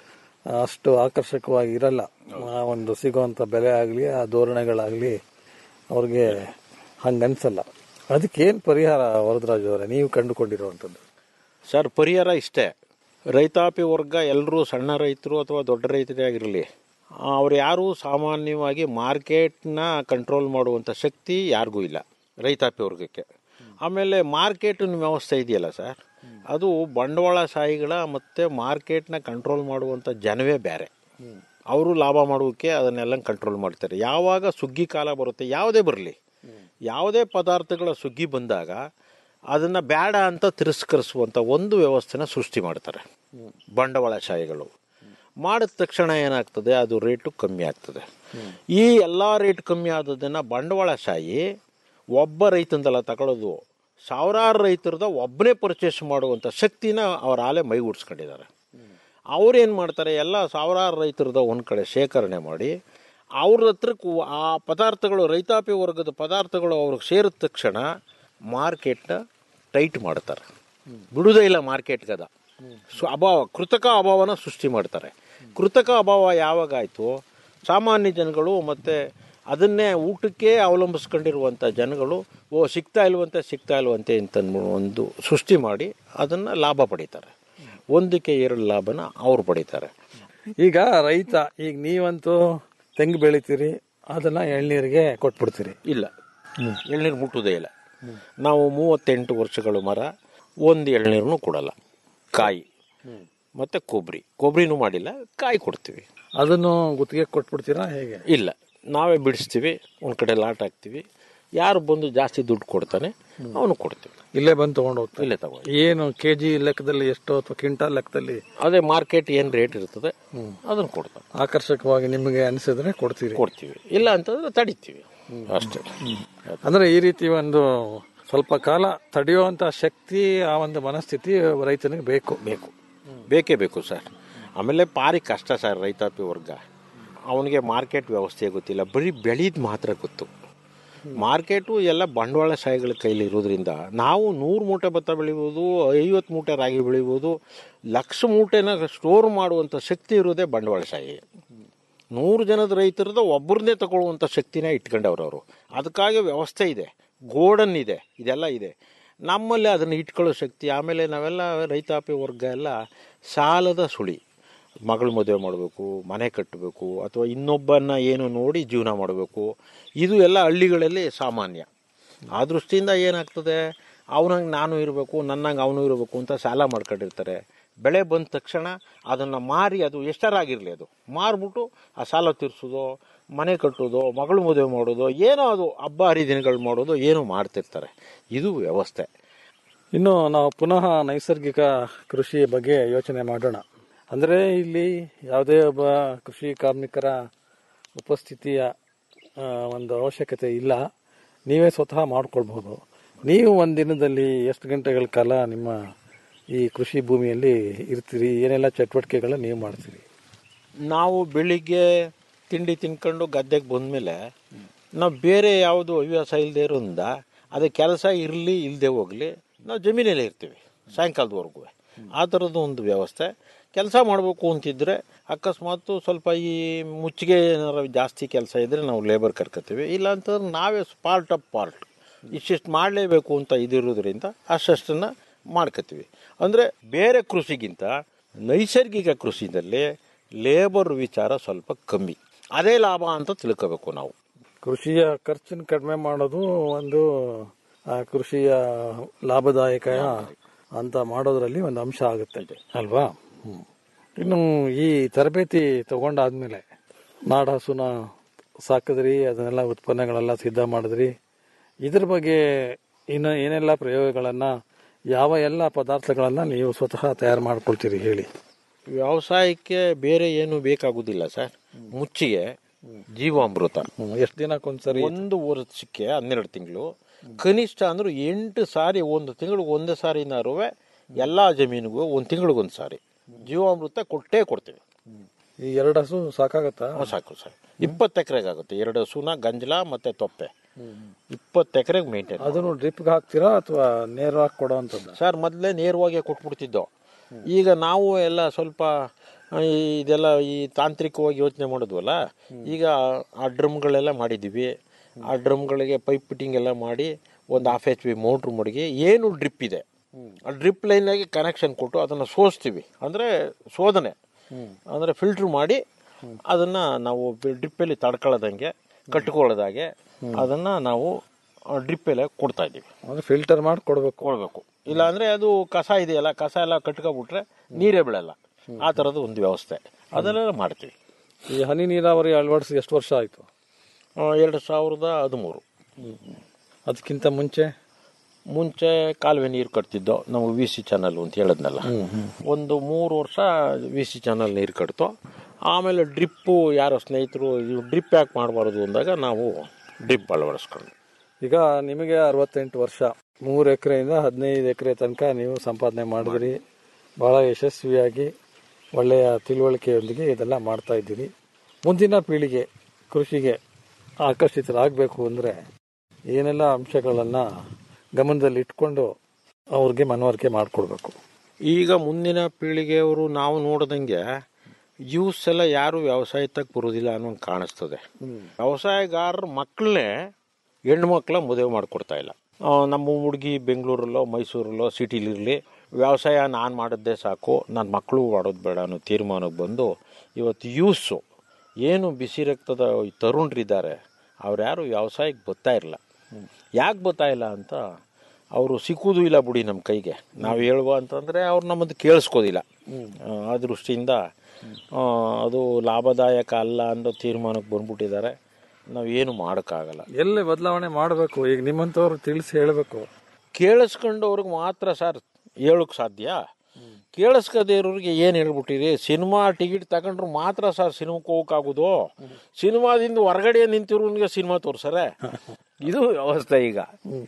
ಅಷ್ಟು ಆಕರ್ಷಕವಾಗಿ ಇರಲ್ಲ ಆ ಒಂದು ಸಿಗುವಂತ ಬೆಲೆ ಆಗಲಿ ಆ ಧೋರಣೆಗಳಾಗಲಿ ಅವ್ರಿಗೆ ಹಂಗನ್ಸಲ್ಲ ಅದಕ್ಕೇನು ಪರಿಹಾರ ವರದರಾಜ್ ಅವರೇ ನೀವು ಕಂಡುಕೊಂಡಿರುವಂಥದ್ದು ಸರ್ ಪರಿಹಾರ ಇಷ್ಟೇ ರೈತಾಪಿ ವರ್ಗ ಎಲ್ಲರೂ ಸಣ್ಣ ರೈತರು ಅಥವಾ ದೊಡ್ಡ ರೈತರೇ ಆಗಿರಲಿ ಅವ್ರು ಯಾರೂ ಸಾಮಾನ್ಯವಾಗಿ ಮಾರ್ಕೆಟ್ನ ಕಂಟ್ರೋಲ್ ಮಾಡುವಂಥ ಶಕ್ತಿ ಯಾರಿಗೂ ಇಲ್ಲ ರೈತಾಪಿ ವರ್ಗಕ್ಕೆ ಆಮೇಲೆ ಮಾರ್ಕೆಟಿನ ವ್ಯವಸ್ಥೆ ಇದೆಯಲ್ಲ ಸರ್ ಅದು ಬಂಡವಾಳಶಾಹಿಗಳ ಮತ್ತು ಮಾರ್ಕೆಟ್ನ ಕಂಟ್ರೋಲ್ ಮಾಡುವಂಥ ಜನವೇ ಬೇರೆ ಅವರು ಲಾಭ ಮಾಡೋಕ್ಕೆ ಅದನ್ನೆಲ್ಲ ಕಂಟ್ರೋಲ್ ಮಾಡ್ತಾರೆ ಯಾವಾಗ ಸುಗ್ಗಿ ಕಾಲ ಬರುತ್ತೆ ಯಾವುದೇ ಬರಲಿ ಯಾವುದೇ ಪದಾರ್ಥಗಳ ಸುಗ್ಗಿ ಬಂದಾಗ ಅದನ್ನು ಬೇಡ ಅಂತ ತಿರಸ್ಕರಿಸುವಂಥ ಒಂದು ವ್ಯವಸ್ಥೆನ ಸೃಷ್ಟಿ ಮಾಡ್ತಾರೆ ಬಂಡವಾಳಶಾಹಿಗಳು ಮಾಡಿದ ತಕ್ಷಣ ಏನಾಗ್ತದೆ ಅದು ರೇಟು ಕಮ್ಮಿ ಆಗ್ತದೆ ಈ ಎಲ್ಲ ರೇಟ್ ಕಮ್ಮಿ ಆದದನ್ನು ಬಂಡವಾಳಶಾಹಿ ಒಬ್ಬ ರೈತಂದಲ್ಲ ತಗೊಳ್ಳೋದು ಸಾವಿರಾರು ರೈತರದ ಒಬ್ಬನೇ ಪರ್ಚೇಸ್ ಮಾಡುವಂಥ ಶಕ್ತಿನ ಅವರ ಆಲೆ ಮೈಗೂಡಿಸ್ಕೊಂಡಿದ್ದಾರೆ ಅವ್ರೇನು ಮಾಡ್ತಾರೆ ಎಲ್ಲ ಸಾವಿರಾರು ರೈತರದ ಒಂದು ಕಡೆ ಶೇಖರಣೆ ಮಾಡಿ ಅವ್ರ ಹತ್ರಕ್ಕೂ ಆ ಪದಾರ್ಥಗಳು ರೈತಾಪಿ ವರ್ಗದ ಪದಾರ್ಥಗಳು ಅವ್ರಿಗೆ ಸೇರಿದ ತಕ್ಷಣ ಮಾರ್ಕೆಟ್ನ ಟೈಟ್ ಮಾಡ್ತಾರೆ ಬಿಡುವುದೇ ಇಲ್ಲ ಮಾರ್ಕೆಟ್ಗದ ಸೊ ಅಭಾವ ಕೃತಕ ಅಭಾವನ ಸೃಷ್ಟಿ ಮಾಡ್ತಾರೆ ಕೃತಕ ಅಭಾವ ಯಾವಾಗ ಆಯಿತು ಸಾಮಾನ್ಯ ಜನಗಳು ಮತ್ತು ಅದನ್ನೇ ಊಟಕ್ಕೆ ಅವಲಂಬಿಸ್ಕೊಂಡಿರುವಂಥ ಜನಗಳು ಓ ಸಿಗ್ತಾ ಇಲ್ವಂತೆ ಸಿಗ್ತಾ ಇಲ್ವಂತೆ ಅಂತ ಒಂದು ಸೃಷ್ಟಿ ಮಾಡಿ ಅದನ್ನು ಲಾಭ ಪಡಿತಾರೆ ಒಂದಕ್ಕೆ ಎರಡು ಲಾಭನ ಅವ್ರು ಪಡಿತಾರೆ ಈಗ ರೈತ ಈಗ ನೀವಂತೂ ತೆಂಗು ಬೆಳಿತೀರಿ ಅದನ್ನ ಎಳ್ನೀರಿಗೆ ಕೊಟ್ಬಿಡ್ತೀರಿ ಇಲ್ಲ ಎಳ್ನೀರು ಮುಟ್ಟುವುದೇ ಇಲ್ಲ ನಾವು ಮೂವತ್ತೆಂಟು ವರ್ಷಗಳು ಮರ ಒಂದು ಎಳ್ನೀರನ್ನು ಕೊಡಲ್ಲ ಕಾಯಿ ಮತ್ತು ಕೊಬ್ಬರಿ ಕೊಬ್ಬರಿನೂ ಮಾಡಿಲ್ಲ ಕಾಯಿ ಕೊಡ್ತೀವಿ ಅದನ್ನು ಗುತ್ತಿಗೆ ಕೊಟ್ಬಿಡ್ತೀರಾ ಹೇಗೆ ಇಲ್ಲ ನಾವೇ ಬಿಡಿಸ್ತೀವಿ ಒಂದು ಕಡೆ ಲಾಟ್ ಹಾಕ್ತೀವಿ ಯಾರು ಬಂದು ಜಾಸ್ತಿ ದುಡ್ಡು ಕೊಡ್ತಾನೆ ಅವನು ಕೊಡ್ತೀವಿ ಇಲ್ಲೇ ಬಂದು ತಗೊಂಡು ಹೋಗ್ತಾರೆ ಇಲ್ಲೇ ತಗೊಂಡು ಏನು ಕೆಜಿ ಲೆಕ್ಕದಲ್ಲಿ ಎಷ್ಟು ಅಥವಾ ಕ್ವಿಂಟಾಲ್ ಲೆಕ್ಕದಲ್ಲಿ ಅದೇ ಮಾರ್ಕೆಟ್ ಏನು ರೇಟ್ ಇರ್ತದೆ ಅದನ್ನು ಕೊಡ್ತಾರೆ ಆಕರ್ಷಕವಾಗಿ ನಿಮಗೆ ಅನಿಸಿದ್ರೆ ಕೊಡ್ತೀರಿ ಕೊಡ್ತೀವಿ ಇಲ್ಲ ಅಂತಂದ್ರೆ ತಡಿತೀವಿ ಅಷ್ಟೇ ಅಂದ್ರೆ ಈ ರೀತಿ ಒಂದು ಸ್ವಲ್ಪ ಕಾಲ ತಡೆಯುವಂತ ಶಕ್ತಿ ಆ ಒಂದು ಮನಸ್ಥಿತಿ ರೈತನಿಗೆ ಬೇಕು ಬೇಕು ಬೇಕೇ ಬೇಕು ಸರ್ ಆಮೇಲೆ ಭಾರಿ ಕಷ್ಟ ಸರ್ ರೈತಾಪಿ ವರ್ಗ ಅವನಿಗೆ ಮಾರ್ಕೆಟ್ ವ್ಯವಸ್ಥೆ ಗೊತ್ತಿಲ್ಲ ಬರೀ ಬೆಳೆದು ಮಾತ್ರ ಗೊತ್ತು ಮಾರ್ಕೆಟು ಎಲ್ಲ ಬಂಡವಾಳಶಾಹಿಗಳ ಕೈಲಿ ಇರೋದ್ರಿಂದ ನಾವು ನೂರು ಮೂಟೆ ಭತ್ತ ಬೆಳಿಬೋದು ಐವತ್ತು ಮೂಟೆ ರಾಗಿ ಬೆಳಿಬೋದು ಲಕ್ಷ ಮೂಟೆನ ಸ್ಟೋರ್ ಮಾಡುವಂಥ ಶಕ್ತಿ ಇರೋದೇ ಬಂಡವಾಳಶಾಹಿ ನೂರು ಜನದ ರೈತರದ ಒಬ್ಬರನ್ನೇ ತಗೊಳ್ಳುವಂಥ ಶಕ್ತಿನೇ ಇಟ್ಕೊಂಡವ್ರು ಅವರು ಅದಕ್ಕಾಗಿ ವ್ಯವಸ್ಥೆ ಇದೆ ಗೋಡನ್ ಇದೆ ಇದೆಲ್ಲ ಇದೆ ನಮ್ಮಲ್ಲಿ ಅದನ್ನು ಇಟ್ಕೊಳ್ಳೋ ಶಕ್ತಿ ಆಮೇಲೆ ನಾವೆಲ್ಲ ರೈತಾಪಿ ವರ್ಗ ಎಲ್ಲ ಸಾಲದ ಸುಳಿ ಮಗಳ ಮದುವೆ ಮಾಡಬೇಕು ಮನೆ ಕಟ್ಟಬೇಕು ಅಥವಾ ಇನ್ನೊಬ್ಬನ ಏನು ನೋಡಿ ಜೀವನ ಮಾಡಬೇಕು ಇದು ಎಲ್ಲ ಹಳ್ಳಿಗಳಲ್ಲಿ ಸಾಮಾನ್ಯ ಆ ದೃಷ್ಟಿಯಿಂದ ಏನಾಗ್ತದೆ ಅವನಂಗೆ ನಾನು ಇರಬೇಕು ನನ್ನಂಗೆ ಅವನು ಇರಬೇಕು ಅಂತ ಸಾಲ ಮಾಡ್ಕೊಂಡಿರ್ತಾರೆ ಬೆಳೆ ಬಂದ ತಕ್ಷಣ ಅದನ್ನು ಮಾರಿ ಅದು ಎಷ್ಟರಾಗಿರಲಿ ಅದು ಮಾರ್ಬಿಟ್ಟು ಆ ಸಾಲ ತೀರಿಸೋದು ಮನೆ ಕಟ್ಟೋದು ಮಗಳು ಮದುವೆ ಮಾಡೋದು ಏನೋ ಅದು ಹಬ್ಬ ಹರಿದಿನಗಳು ಮಾಡೋದು ಏನೋ ಮಾಡ್ತಿರ್ತಾರೆ ಇದು ವ್ಯವಸ್ಥೆ ಇನ್ನು ನಾವು ಪುನಃ ನೈಸರ್ಗಿಕ ಕೃಷಿ ಬಗ್ಗೆ ಯೋಚನೆ ಮಾಡೋಣ ಅಂದರೆ ಇಲ್ಲಿ ಯಾವುದೇ ಒಬ್ಬ ಕೃಷಿ ಕಾರ್ಮಿಕರ ಉಪಸ್ಥಿತಿಯ ಆ, ಒಂದು ಅವಶ್ಯಕತೆ ಇಲ್ಲ ನೀವೇ ಸ್ವತಃ ಮಾಡ್ಕೊಳ್ಬಹುದು ನೀವು ಒಂದು ದಿನದಲ್ಲಿ ಎಷ್ಟು ಗಂಟೆಗಳ ಕಾಲ ನಿಮ್ಮ ಈ ಕೃಷಿ ಭೂಮಿಯಲ್ಲಿ ಇರ್ತೀರಿ ಏನೆಲ್ಲ ಚಟುವಟಿಕೆಗಳನ್ನ ನೀವು ಮಾಡ್ತೀರಿ ನಾವು ಬೆಳಿಗ್ಗೆ ತಿಂಡಿ ತಿನ್ಕೊಂಡು ಗದ್ದೆಗೆ ಬಂದಮೇಲೆ ನಾವು ಬೇರೆ ಯಾವುದು ಹವ್ಯಾಸ ಇಲ್ಲದೆ ಇರೋದ್ರಿಂದ ಅದು ಕೆಲಸ ಇರಲಿ ಇಲ್ಲದೆ ಹೋಗಲಿ ನಾವು ಜಮೀನಲ್ಲೇ ಇರ್ತೀವಿ ಸಾಯಂಕಾಲದವರೆಗೂ ಆ ಥರದ್ದು ಒಂದು ವ್ಯವಸ್ಥೆ ಕೆಲಸ ಮಾಡಬೇಕು ಅಂತಿದ್ರೆ ಅಕಸ್ಮಾತ್ ಸ್ವಲ್ಪ ಈ ಮುಚ್ಚಿಗೆ ಏನಾರ ಜಾಸ್ತಿ ಕೆಲಸ ಇದ್ದರೆ ನಾವು ಲೇಬರ್ ಕರ್ಕೋತೀವಿ ಇಲ್ಲ ಅಂತಂದ್ರೆ ನಾವೇ ಪಾರ್ಟ್ ಆಫ್ ಪಾರ್ಟ್ ಇಷ್ಟಿಷ್ಟು ಮಾಡಲೇಬೇಕು ಅಂತ ಇದಿರೋದ್ರಿಂದ ಅಷ್ಟನ್ನು ಮಾಡ್ಕೋತೀವಿ ಅಂದರೆ ಬೇರೆ ಕೃಷಿಗಿಂತ ನೈಸರ್ಗಿಕ ಕೃಷಿದಲ್ಲಿ ಲೇಬರ್ ವಿಚಾರ ಸ್ವಲ್ಪ ಕಮ್ಮಿ ಅದೇ ಲಾಭ ಅಂತ ತಿಳ್ಕೋಬೇಕು ನಾವು ಕೃಷಿಯ ಖರ್ಚನ್ನು ಕಡಿಮೆ ಮಾಡೋದು ಒಂದು ಆ, ಕೃಷಿಯ ಲಾಭದಾಯಕ ಅಂತ ಮಾಡೋದ್ರಲ್ಲಿ ಒಂದು ಅಂಶ ಆಗುತ್ತೆ ಅಲ್ವಾ ಹ್ಮ್. ಇನ್ನು ಈ ತರಬೇತಿ ತಗೊಂಡಾದ್ಮೇಲೆ ನಾಡ ಹಸುನ ಸಾಕಿದ್ರಿ ಅದನ್ನೆಲ್ಲ ಉತ್ಪನ್ನಗಳೆಲ್ಲ ಸಿದ್ಧ ಮಾಡಿದ್ರಿ ಇದ್ರ ಬಗ್ಗೆ ಇನ್ನು ಏನೆಲ್ಲ ಪ್ರಯೋಗಗಳನ್ನ ಯಾವ ಎಲ್ಲ ಪದಾರ್ಥಗಳನ್ನ ನೀವು ಸ್ವತಃ ತಯಾರು ಮಾಡ್ಕೊಳ್ತೀರಿ ಹೇಳಿ ವ್ಯವಸಾಯಕ್ಕೆ ಬೇರೆ ಏನು ಬೇಕಾಗುದಿಲ್ಲ ಸರ್ ಮುಚ್ಚಿಗೆ ಜೀವಾಮೃತ ಎಷ್ಟು ದಿನಕ್ಕೊಂದ್ಸರಿ ಒಂದು ವರ್ಷಕ್ಕೆ ಹನ್ನೆರಡು ತಿಂಗಳು ಕನಿಷ್ಠ ಅಂದ್ರೆ ಎಂಟು ಸಾರಿ ಒಂದು ತಿಂಗಳು ಒಂದೇ ಸಾರಿನಾರು ಎಲ್ಲ ಜಮೀನಿಗೂ ಒಂದು ತಿಂಗಳಿಗೊಂದು ಸಾರಿ ಜೀವಾಮೃತ ಕೊಟ್ಟೇ ಕೊಡ್ತೀವಿ ಈ ಎರಡು ಹಸು ಸಾಕಾಗತ್ತಾ ಹ್ಮ್, ಸಾಕು ಸಾಕು ಇಪ್ಪತ್ತು ಎಕರೆಗೆ ಆಗುತ್ತೆ ಎರಡು ಹಸುನ ಗಂಜಲ ಮತ್ತೆ ತೊಪ್ಪೆ ಇಪ್ಪತ್ತು ಎಕರೆಗೆ ಮೇಂಟೈನ್ ಅದನ್ನು ಡ್ರಿಪ್ಗೆ ಹಾಕ್ತೀರಾ ಅಥವಾ ನೇರವಾಗಿ ಕೊಡೋ ಅಂಥದ್ದು ಸರ್ ಮೊದಲೇ ನೇರವಾಗಿ ಕೊಟ್ಬಿಡ್ತಿದ್ದೋ ಈಗ ನಾವು ಎಲ್ಲ ಸ್ವಲ್ಪ ಆ, ಈ ಇದೆಲ್ಲ ಈ ತಾಂತ್ರಿಕವಾಗಿ ಯೋಚನೆ ಮಾಡಿದ್ವಲ್ಲ ಈಗ ಆ ಡ್ರಮ್ಗಳೆಲ್ಲ ಮಾಡಿದ್ದೀವಿ ಆ ಡ್ರಮ್ಗಳಿಗೆ ಪೈಪ್ ಫಿಟ್ಟಿಂಗ್ ಎಲ್ಲ ಮಾಡಿ ಒಂದು ಹಾಫ್ ಎಚ್ ಪಿ ಮೋಟ್ರ್ ಮಡಗಿ ಏನು ಡ್ರಿಪ್ ಇದೆ ಆ ಡ್ರಿಪ್ ಲೈನಾಗಿ ಕನೆಕ್ಷನ್ ಕೊಟ್ಟು ಅದನ್ನು ಸೋಸ್ತೀವಿ ಅಂದರೆ ಶೋಧನೆ ಅಂದರೆ ಫಿಲ್ಟ್ರ್ ಮಾಡಿ ಅದನ್ನು ನಾವು ಡ್ರಿಪ್ಪಲ್ಲಿ ತಡ್ಕೊಳ್ಳೋದಂಗೆ ಕಟ್ಕೊಳ್ಳೋದಾಗೆ ಅದನ್ನು ನಾವು ಡ್ರಿಪ್ಪಲ್ಲೇ ಕೊಡ್ತಾ ಇದ್ದೀವಿ ಅಂದ್ರೆ ಫಿಲ್ಟರ್ ಮಾಡಿ ಕೊಡಬೇಕು ಕೊಡಬೇಕು ಇಲ್ಲ ಅಂದ್ರೆ ಅದು ಕಸ ಇದೆಯಲ್ಲ ಕಸ ಎಲ್ಲ ಕಟ್ಕೊಬಿಟ್ರೆ ನೀರೇ ಬೀಳಲ್ಲ ಆ ಥರದ ಒಂದು ವ್ಯವಸ್ಥೆ ಅದನ್ನೆಲ್ಲ ಮಾಡ್ತೀವಿ ಈ ಹನಿ ನೀರಾವರಿ ಅಳವಡಿಸಿ ಎಷ್ಟು ವರ್ಷ ಆಯಿತು ಆ, ಎರಡು ಸಾವಿರದ ಹದಿಮೂರು ಅದಕ್ಕಿಂತ ಮುಂಚೆ ಮುಂಚೆ ಕಾಲುವೆ ನೀರು ಕಟ್ತಿದ್ದೋ ನಾವು ವಿ ಸಿ ಚಾನಲ್ ಅಂತ ಹೇಳಿದ್ನಲ್ಲ ಒಂದು ಮೂರು ವರ್ಷ ವಿ ಸಿ ಚಾನಲ್ ನೀರು ಕಟ್ತು ಆಮೇಲೆ ಡ್ರಿಪ್ಪು ಯಾರೋ ಸ್ನೇಹಿತರು ಡ್ರಿಪ್ ಯಾಕೆ ಮಾಡಬಾರ್ದು ಅಂದಾಗ ನಾವು ಡ್ರಿಪ್ ಅಳವಡಿಸ್ಕೊಂಡು ಈಗ ನಿಮಗೆ ಅರವತ್ತೆಂಟು ವರ್ಷ ಮೂರು ಎಕರೆಯಿಂದ ಹದಿನೈದು ಎಕರೆ ತನಕ ನೀವು ಸಂಪಾದನೆ ಮಾಡಿದ್ರಿ ಬಹಳ ಯಶಸ್ವಿಯಾಗಿ ಒಳ್ಳೆಯ ತಿಳುವಳಿಕೆಯೊಂದಿಗೆ ಇದೆಲ್ಲ ಮಾಡ್ತಾ ಇದ್ದೀರಿ ಮುಂದಿನ ಪೀಳಿಗೆ ಕೃಷಿಗೆ ಆಕರ್ಷಿತರಾಗಬೇಕು ಅಂದರೆ ಏನೆಲ್ಲ ಅಂಶಗಳನ್ನು ಗಮನದಲ್ಲಿ ಇಟ್ಕೊಂಡು ಅವ್ರಿಗೆ ಮನವರಿಕೆ ಮಾಡಿಕೊಡ್ಬೇಕು ಈಗ ಮುಂದಿನ ಪೀಳಿಗೆಯವರು ನಾವು ನೋಡಿದಂಗೆ ಯೂಸ್ ಎಲ್ಲ ಯಾರು ವ್ಯವಸಾಯಕ್ಕೆ ಬರೋದಿಲ್ಲ ಅನ್ನೋಂಗೆ ಕಾಣಿಸ್ತದೆ ವ್ಯವಸಾಯಗಾರರ ಮಕ್ಕಳನ್ನೇ ಹೆಣ್ಣು ಮಕ್ಕಳ ಮದುವೆ ಮಾಡಿಕೊಡ್ತಾ ಇಲ್ಲ ಆ, ನಮ್ಮ ಹುಡುಗಿ ಬೆಂಗಳೂರಲ್ಲೋ ಮೈಸೂರಲ್ಲೋ ಸಿಟಿಲಿರಲಿ ವ್ಯವಸಾಯ ನಾನು ಮಾಡಿದ್ದೇ ಸಾಕು ನನ್ನ ಮಕ್ಕಳು ಮಾಡೋದು ಬೇಡ ಅನ್ನೋ ತೀರ್ಮಾನಕ್ಕೆ ಬಂದು ಇವತ್ತು ಯೂಸು ಏನು ಬಿಸಿ ರಕ್ತದ ಈ ತರುಣರಿದ್ದಾರೆ ಅವ್ರು ಯಾರು ವ್ಯವಸಾಯಕ್ಕೆ ಬರ್ತಾ ಇರಲ್ಲ ಯಾಕೆ ಬರ್ತಾ ಇಲ್ಲ ಅಂತ ಅವರು ಸಿಕ್ಕುವುದು ಇಲ್ಲ ಬಿಡಿ ನಮ್ಮ ಕೈಗೆ ನಾವು ಹೇಳುವ ಅಂತಂದರೆ ಅವ್ರು ನಮ್ಮದು ಕೇಳಿಸ್ಕೋದಿಲ್ಲ ಆ, ಆ ದೃಷ್ಟಿಯಿಂದ ಆ, ಅದು ಲಾಭದಾಯಕ ಅಲ್ಲ ಅನ್ನೋ ತೀರ್ಮಾನಕ್ಕೆ ಬಂದ್ಬಿಟ್ಟಿದ್ದಾರೆ ನಾವು ಏನು ಮಾಡೋಕ್ಕಾಗಲ್ಲ ಎಲ್ಲಿ ಬದಲಾವಣೆ ಮಾಡಬೇಕು ಈಗ ನಿಮ್ಮಂಥವ್ರು ತಿಳಿಸಿ ಹೇಳಬೇಕು ಕೇಳಿಸ್ಕೊಂಡವ್ರಿಗೆ ಮಾತ್ರ ಸರ್ ಹೇಳೋಕೆ ಸಾಧ್ಯ ಕೇಳಿಸ್ಕದೇ ಇರೋರಿಗೆ ಏನು ಹೇಳ್ಬಿಟ್ಟಿರಿ ಸಿನಿಮಾ ಟಿಕೆಟ್ ತಗೊಂಡ್ರು ಮಾತ್ರ ಸರ್ ಸಿನಿಮಾಕ್ಕೆ ಹೋಗೋಕ್ಕಾಗೋದು ಸಿನಿಮಾದಿಂದ ಹೊರಗಡೆ ನಿಂತಿರೋನಿಗೆ ಸಿನಿಮಾ ತೋರ್ಸರೆ ಇದು ವ್ಯವಸ್ಥೆ ಈಗ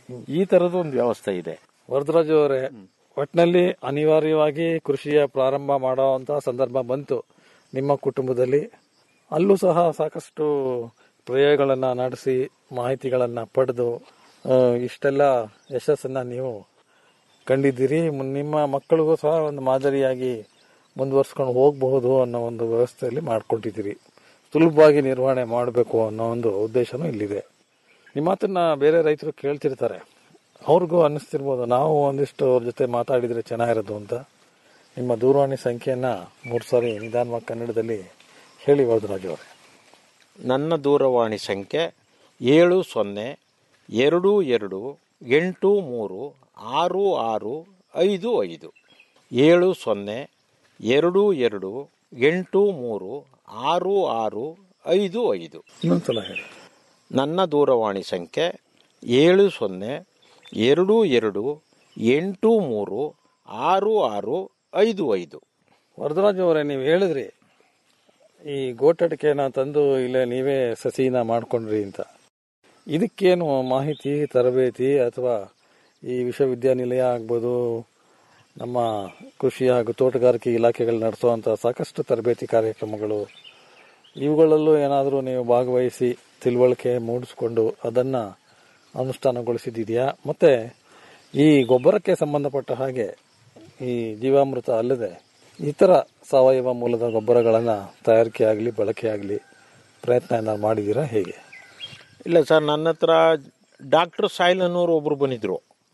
ಈ ಥರದ ಒಂದು ವ್ಯವಸ್ಥೆ ಇದೆ ವರದರಾಜು ಅವರೇ ಒಟ್ಟಿನಲ್ಲಿ ಅನಿವಾರ್ಯವಾಗಿ ಕೃಷಿಯ ಪ್ರಾರಂಭ ಮಾಡುವಂತಹ ಸಂದರ್ಭ ಬಂತು ನಿಮ್ಮ ಕುಟುಂಬದಲ್ಲಿ ಅಲ್ಲೂ ಸಹ ಸಾಕಷ್ಟು ಪ್ರಯೋಗಗಳನ್ನು ನಡೆಸಿ ಮಾಹಿತಿಗಳನ್ನು ಪಡೆದು ಆ, ಇಷ್ಟೆಲ್ಲ ಯಶಸ್ಸನ್ನ ನೀವು ಕಂಡಿದ್ದೀರಿ ಮುನ್- ನಿಮ್ಮ ಮಕ್ಕಳಿಗೂ ಸಹ ಒಂದು ಮಾದರಿಯಾಗಿ ಮುಂದುವರ್ಸ್ಕೊಂಡು ಹೋಗಬಹುದು ಅನ್ನೋ ಒಂದು ವ್ಯವಸ್ಥೆಯಲ್ಲಿ ಮಾಡ್ಕೊಂಡಿದ್ದೀರಿ ಸುಲಭವಾಗಿ ನಿರ್ವಹಣೆ ಮಾಡಬೇಕು ಅನ್ನೋ ಒಂದು ಉದ್ದೇಶನೂ ಇಲ್ಲಿದೆ ನಿಮ್ಮ ಮಾತನ್ನ ಬೇರೆ ರೈತರು ಕೇಳ್ತಿರ್ತಾರೆ ಅವ್ರಿಗೂ ಅನ್ನಿಸ್ತಿರ್ಬೋದು ನಾವು ಒಂದಿಷ್ಟು ಅವ್ರ ಜೊತೆ ಮಾತಾಡಿದ್ರೆ ಚೆನ್ನಾಗಿರೋದು ಅಂತ ನಿಮ್ಮ ದೂರವಾಣಿ ಸಂಖ್ಯೆಯನ್ನ ಮೂರು ಸಾರಿ ನಿಧಾನವಾಗಿ ಕನ್ನಡದಲ್ಲಿ ಹೇಳಿ ವರದರಾಜು ಅವರೇ ನನ್ನ ದೂರವಾಣಿ ಸಂಖ್ಯೆ ಏಳು ಸೊನ್ನೆ ಎರಡು ಎರಡು ಎಂಟು ಮೂರು ಆರು ಆರು ಐದು ಐದು ಏಳು ಸೊನ್ನೆ ಎರಡು ಎರಡು ಎಂಟು ಮೂರು ಆರು ಆರು ಐದು ಐದು ಇನ್ನೊಂದ್ಸಲ ಹೇಳಿ ನನ್ನ ದೂರವಾಣಿ ಸಂಖ್ಯೆ ಏಳು ಸೊನ್ನೆ ಎರಡು ಎರಡು ಎಂಟು ಮೂರು ಆರು ಆರು ಐದು ಐದು ವರದರಾಜು ಅವರೇ ನೀವು ಹೇಳಿದ್ರಿ ಈ ಗೋಟಡಿಕೆನ ತಂದು ಇಲ್ಲೇ ನೀವೇ ಸಸಿನ ಮಾಡ್ಕೊಂಡ್ರಿ ಅಂತ ಇದಕ್ಕೇನು ಮಾಹಿತಿ ತರಬೇತಿ ಅಥವಾ ಈ ವಿಶ್ವವಿದ್ಯಾನಿಲಯ ಆಗ್ಬೋದು ನಮ್ಮ ಕೃಷಿ ಹಾಗೂ ತೋಟಗಾರಿಕೆ ಇಲಾಖೆಗಳು ನಡೆಸುವಂಥ ಸಾಕಷ್ಟು ತರಬೇತಿ ಕಾರ್ಯಕ್ರಮಗಳು ಇವುಗಳಲ್ಲೂ ಏನಾದರೂ ನೀವು ಭಾಗವಹಿಸಿ ತಿಳುವಳಿಕೆ ಮೂಡಿಸ್ಕೊಂಡು ಅದನ್ನು ಅನುಷ್ಠಾನಗೊಳಿಸಿದೆಯಾ ಮತ್ತು ಈ ಗೊಬ್ಬರಕ್ಕೆ ಸಂಬಂಧಪಟ್ಟ ಹಾಗೆ ಈ ಜೀವಾಮೃತ ಅಲ್ಲದೆ ಇತರ ಸಾವಯವ ಮೂಲದ ಗೊಬ್ಬರಗಳನ್ನು ತಯಾರಿಕೆ ಆಗಲಿ ಬಳಕೆ ಆಗಲಿ ಪ್ರಯತ್ನ ಏನಾದ್ರು ಮಾಡಿದ್ದೀರಾ ಹೇಗೆ ಇಲ್ಲ ಸರ್ ನನ್ನ ಹತ್ರ ಡಾಕ್ಟರ್ ಸಾಯಿಲ್ ಅನ್ನೋರು ಒಬ್ರು ಬಂದಿದ್ರು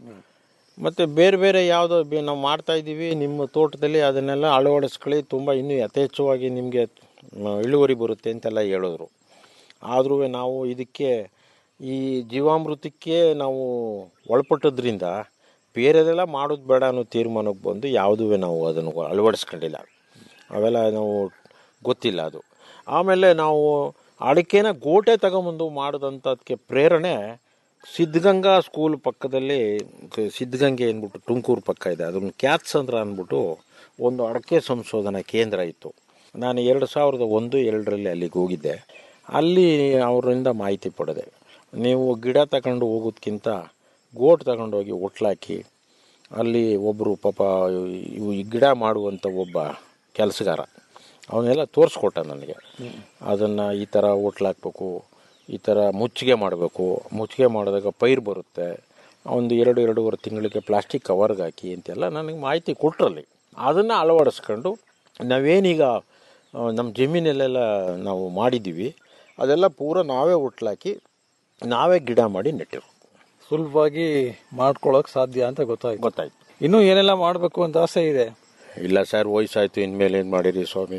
ಮತ್ತು ಬೇರೆ ಬೇರೆ ಯಾವುದೋ ಬೆ- ನಾವು ಮಾಡ್ತಾ ಇದ್ದೀವಿ ನಿಮ್ಮ ತೋಟದಲ್ಲಿ ಅದನ್ನೆಲ್ಲ ಅಳವಡಿಸ್ಕೊಳ್ಳಿ ತುಂಬ ಇನ್ನೂ ಯಥೇಚ್ಛವಾಗಿ ನಿಮಗೆ ಇಳುವರಿ ಬರುತ್ತೆ ಅಂತೆಲ್ಲ ಹೇಳಿದ್ರು ಆದರೂ ನಾವು ಇದಕ್ಕೆ ಈ ಜೀವಾಮೃತಕ್ಕೆ ನಾವು ಒಳಪಟ್ಟದ್ರಿಂದ ಬೇರೆದೆಲ್ಲ ಮಾಡೋದು ಬೇಡ ಅನ್ನೋ ತೀರ್ಮಾನಕ್ಕೆ ಬಂದು ಯಾವುದೂ ನಾವು ಅದನ್ನು ಅಳವಡಿಸ್ಕೊಂಡಿಲ್ಲ ಅವೆಲ್ಲ ನಾವು ಗೊತ್ತಿಲ್ಲ ಅದು ಆಮೇಲೆ ನಾವು ಅಡಿಕೆನ ಗೋಟೆ ತಗೊಂಬಂದು ಮಾಡೋದಂಥದಕ್ಕೆ ಪ್ರೇರಣೆ ಸಿದ್ಧಗಂಗಾ ಸ್ಕೂಲ್ ಪಕ್ಕದಲ್ಲಿ ಕ- ಸಿದ್ಧಗಂಗೆ ಅಂದ್ಬಿಟ್ಟು ತುಮಕೂರು ಪಕ್ಕ ಇದೆ ಅದನ್ನು ಕ್ಯಾತ್ಸಂದ್ರ ಅಂದ್ಬಿಟ್ಟು ಒಂದು ಅಡಕೆ ಸಂಶೋಧನಾ ಕೇಂದ್ರ ಇತ್ತು ನಾನು ಎರಡು ಸಾವಿರದ ಒಂದು ಎರಡರಲ್ಲಿ ಅಲ್ಲಿಗೆ ಹೋಗಿದ್ದೆ ಅಲ್ಲಿ ಅವರಿಂದ ಮಾಹಿತಿ ಪಡೆದೆ ನೀವು ಗಿಡ ತಗೊಂಡು ಹೋಗೋದ್ಕಿಂತ ಗೋಟ್ ತಗೊಂಡೋಗಿ ಒಟ್ಲಾಕಿ ಅಲ್ಲಿ ಒಬ್ಬರು ಪಾಪ ಇವು ಈ ಗಿಡ ಮಾಡುವಂಥ ಒಬ್ಬ ಕೆಲಸಗಾರ ಅವನ್ನೆಲ್ಲ ತೋರಿಸ್ಕೊಟ್ಟ ನನಗೆ ಅದನ್ನು ಈ ಥರ ಹೋಟ್ಲಾಕ್ಬೇಕು ಈ ಥರ ಮುಚ್ಚಿಗೆ ಮಾಡಬೇಕು ಮುಚ್ಚಿಗೆ ಮಾಡಿದಾಗ ಪೈರು ಬರುತ್ತೆ ಒಂದು ಎರಡು ಎರಡೂವರೆ ತಿಂಗಳಿಗೆ ಪ್ಲಾಸ್ಟಿಕ್ ಕವರ್ಗೆ ಹಾಕಿ ಅಂತೆಲ್ಲ ನನಗೆ ಮಾಹಿತಿ ಕೊಟ್ರಲ್ಲಿ ಅದನ್ನು ಅಳವಡಿಸ್ಕೊಂಡು ನಾವೇನೀಗ ಆ, ನಮ್ಮ ಜಮೀನಲ್ಲೆಲ್ಲ ನಾವು ಮಾಡಿದ್ದೀವಿ ಅದೆಲ್ಲ ಪೂರ ನಾವೇ ಹುಟ್ಲಾಕಿ ನಾವೇ ಗಿಡ ಮಾಡಿ ನೆಟ್ಟಿರು ಸುಲಭವಾಗಿ ಮಾಡ್ಕೊಳ್ಳೋಕೆ ಸಾಧ್ಯ ಅಂತ ಗೊತ್ತಾಯ್ತು ಗೊತ್ತಾಯ್ತು ಇನ್ನೂ ಏನೆಲ್ಲ ಮಾಡಬೇಕು ಅಂತ ಆಸೆ ಇದೆ ಇಲ್ಲ ಸರ್ ವಯಸ್ಸಾಯ್ತು ಇನ್ಮೇಲೆ ಏನು ಮಾಡಿರಿ ಸ್ವಾಮಿ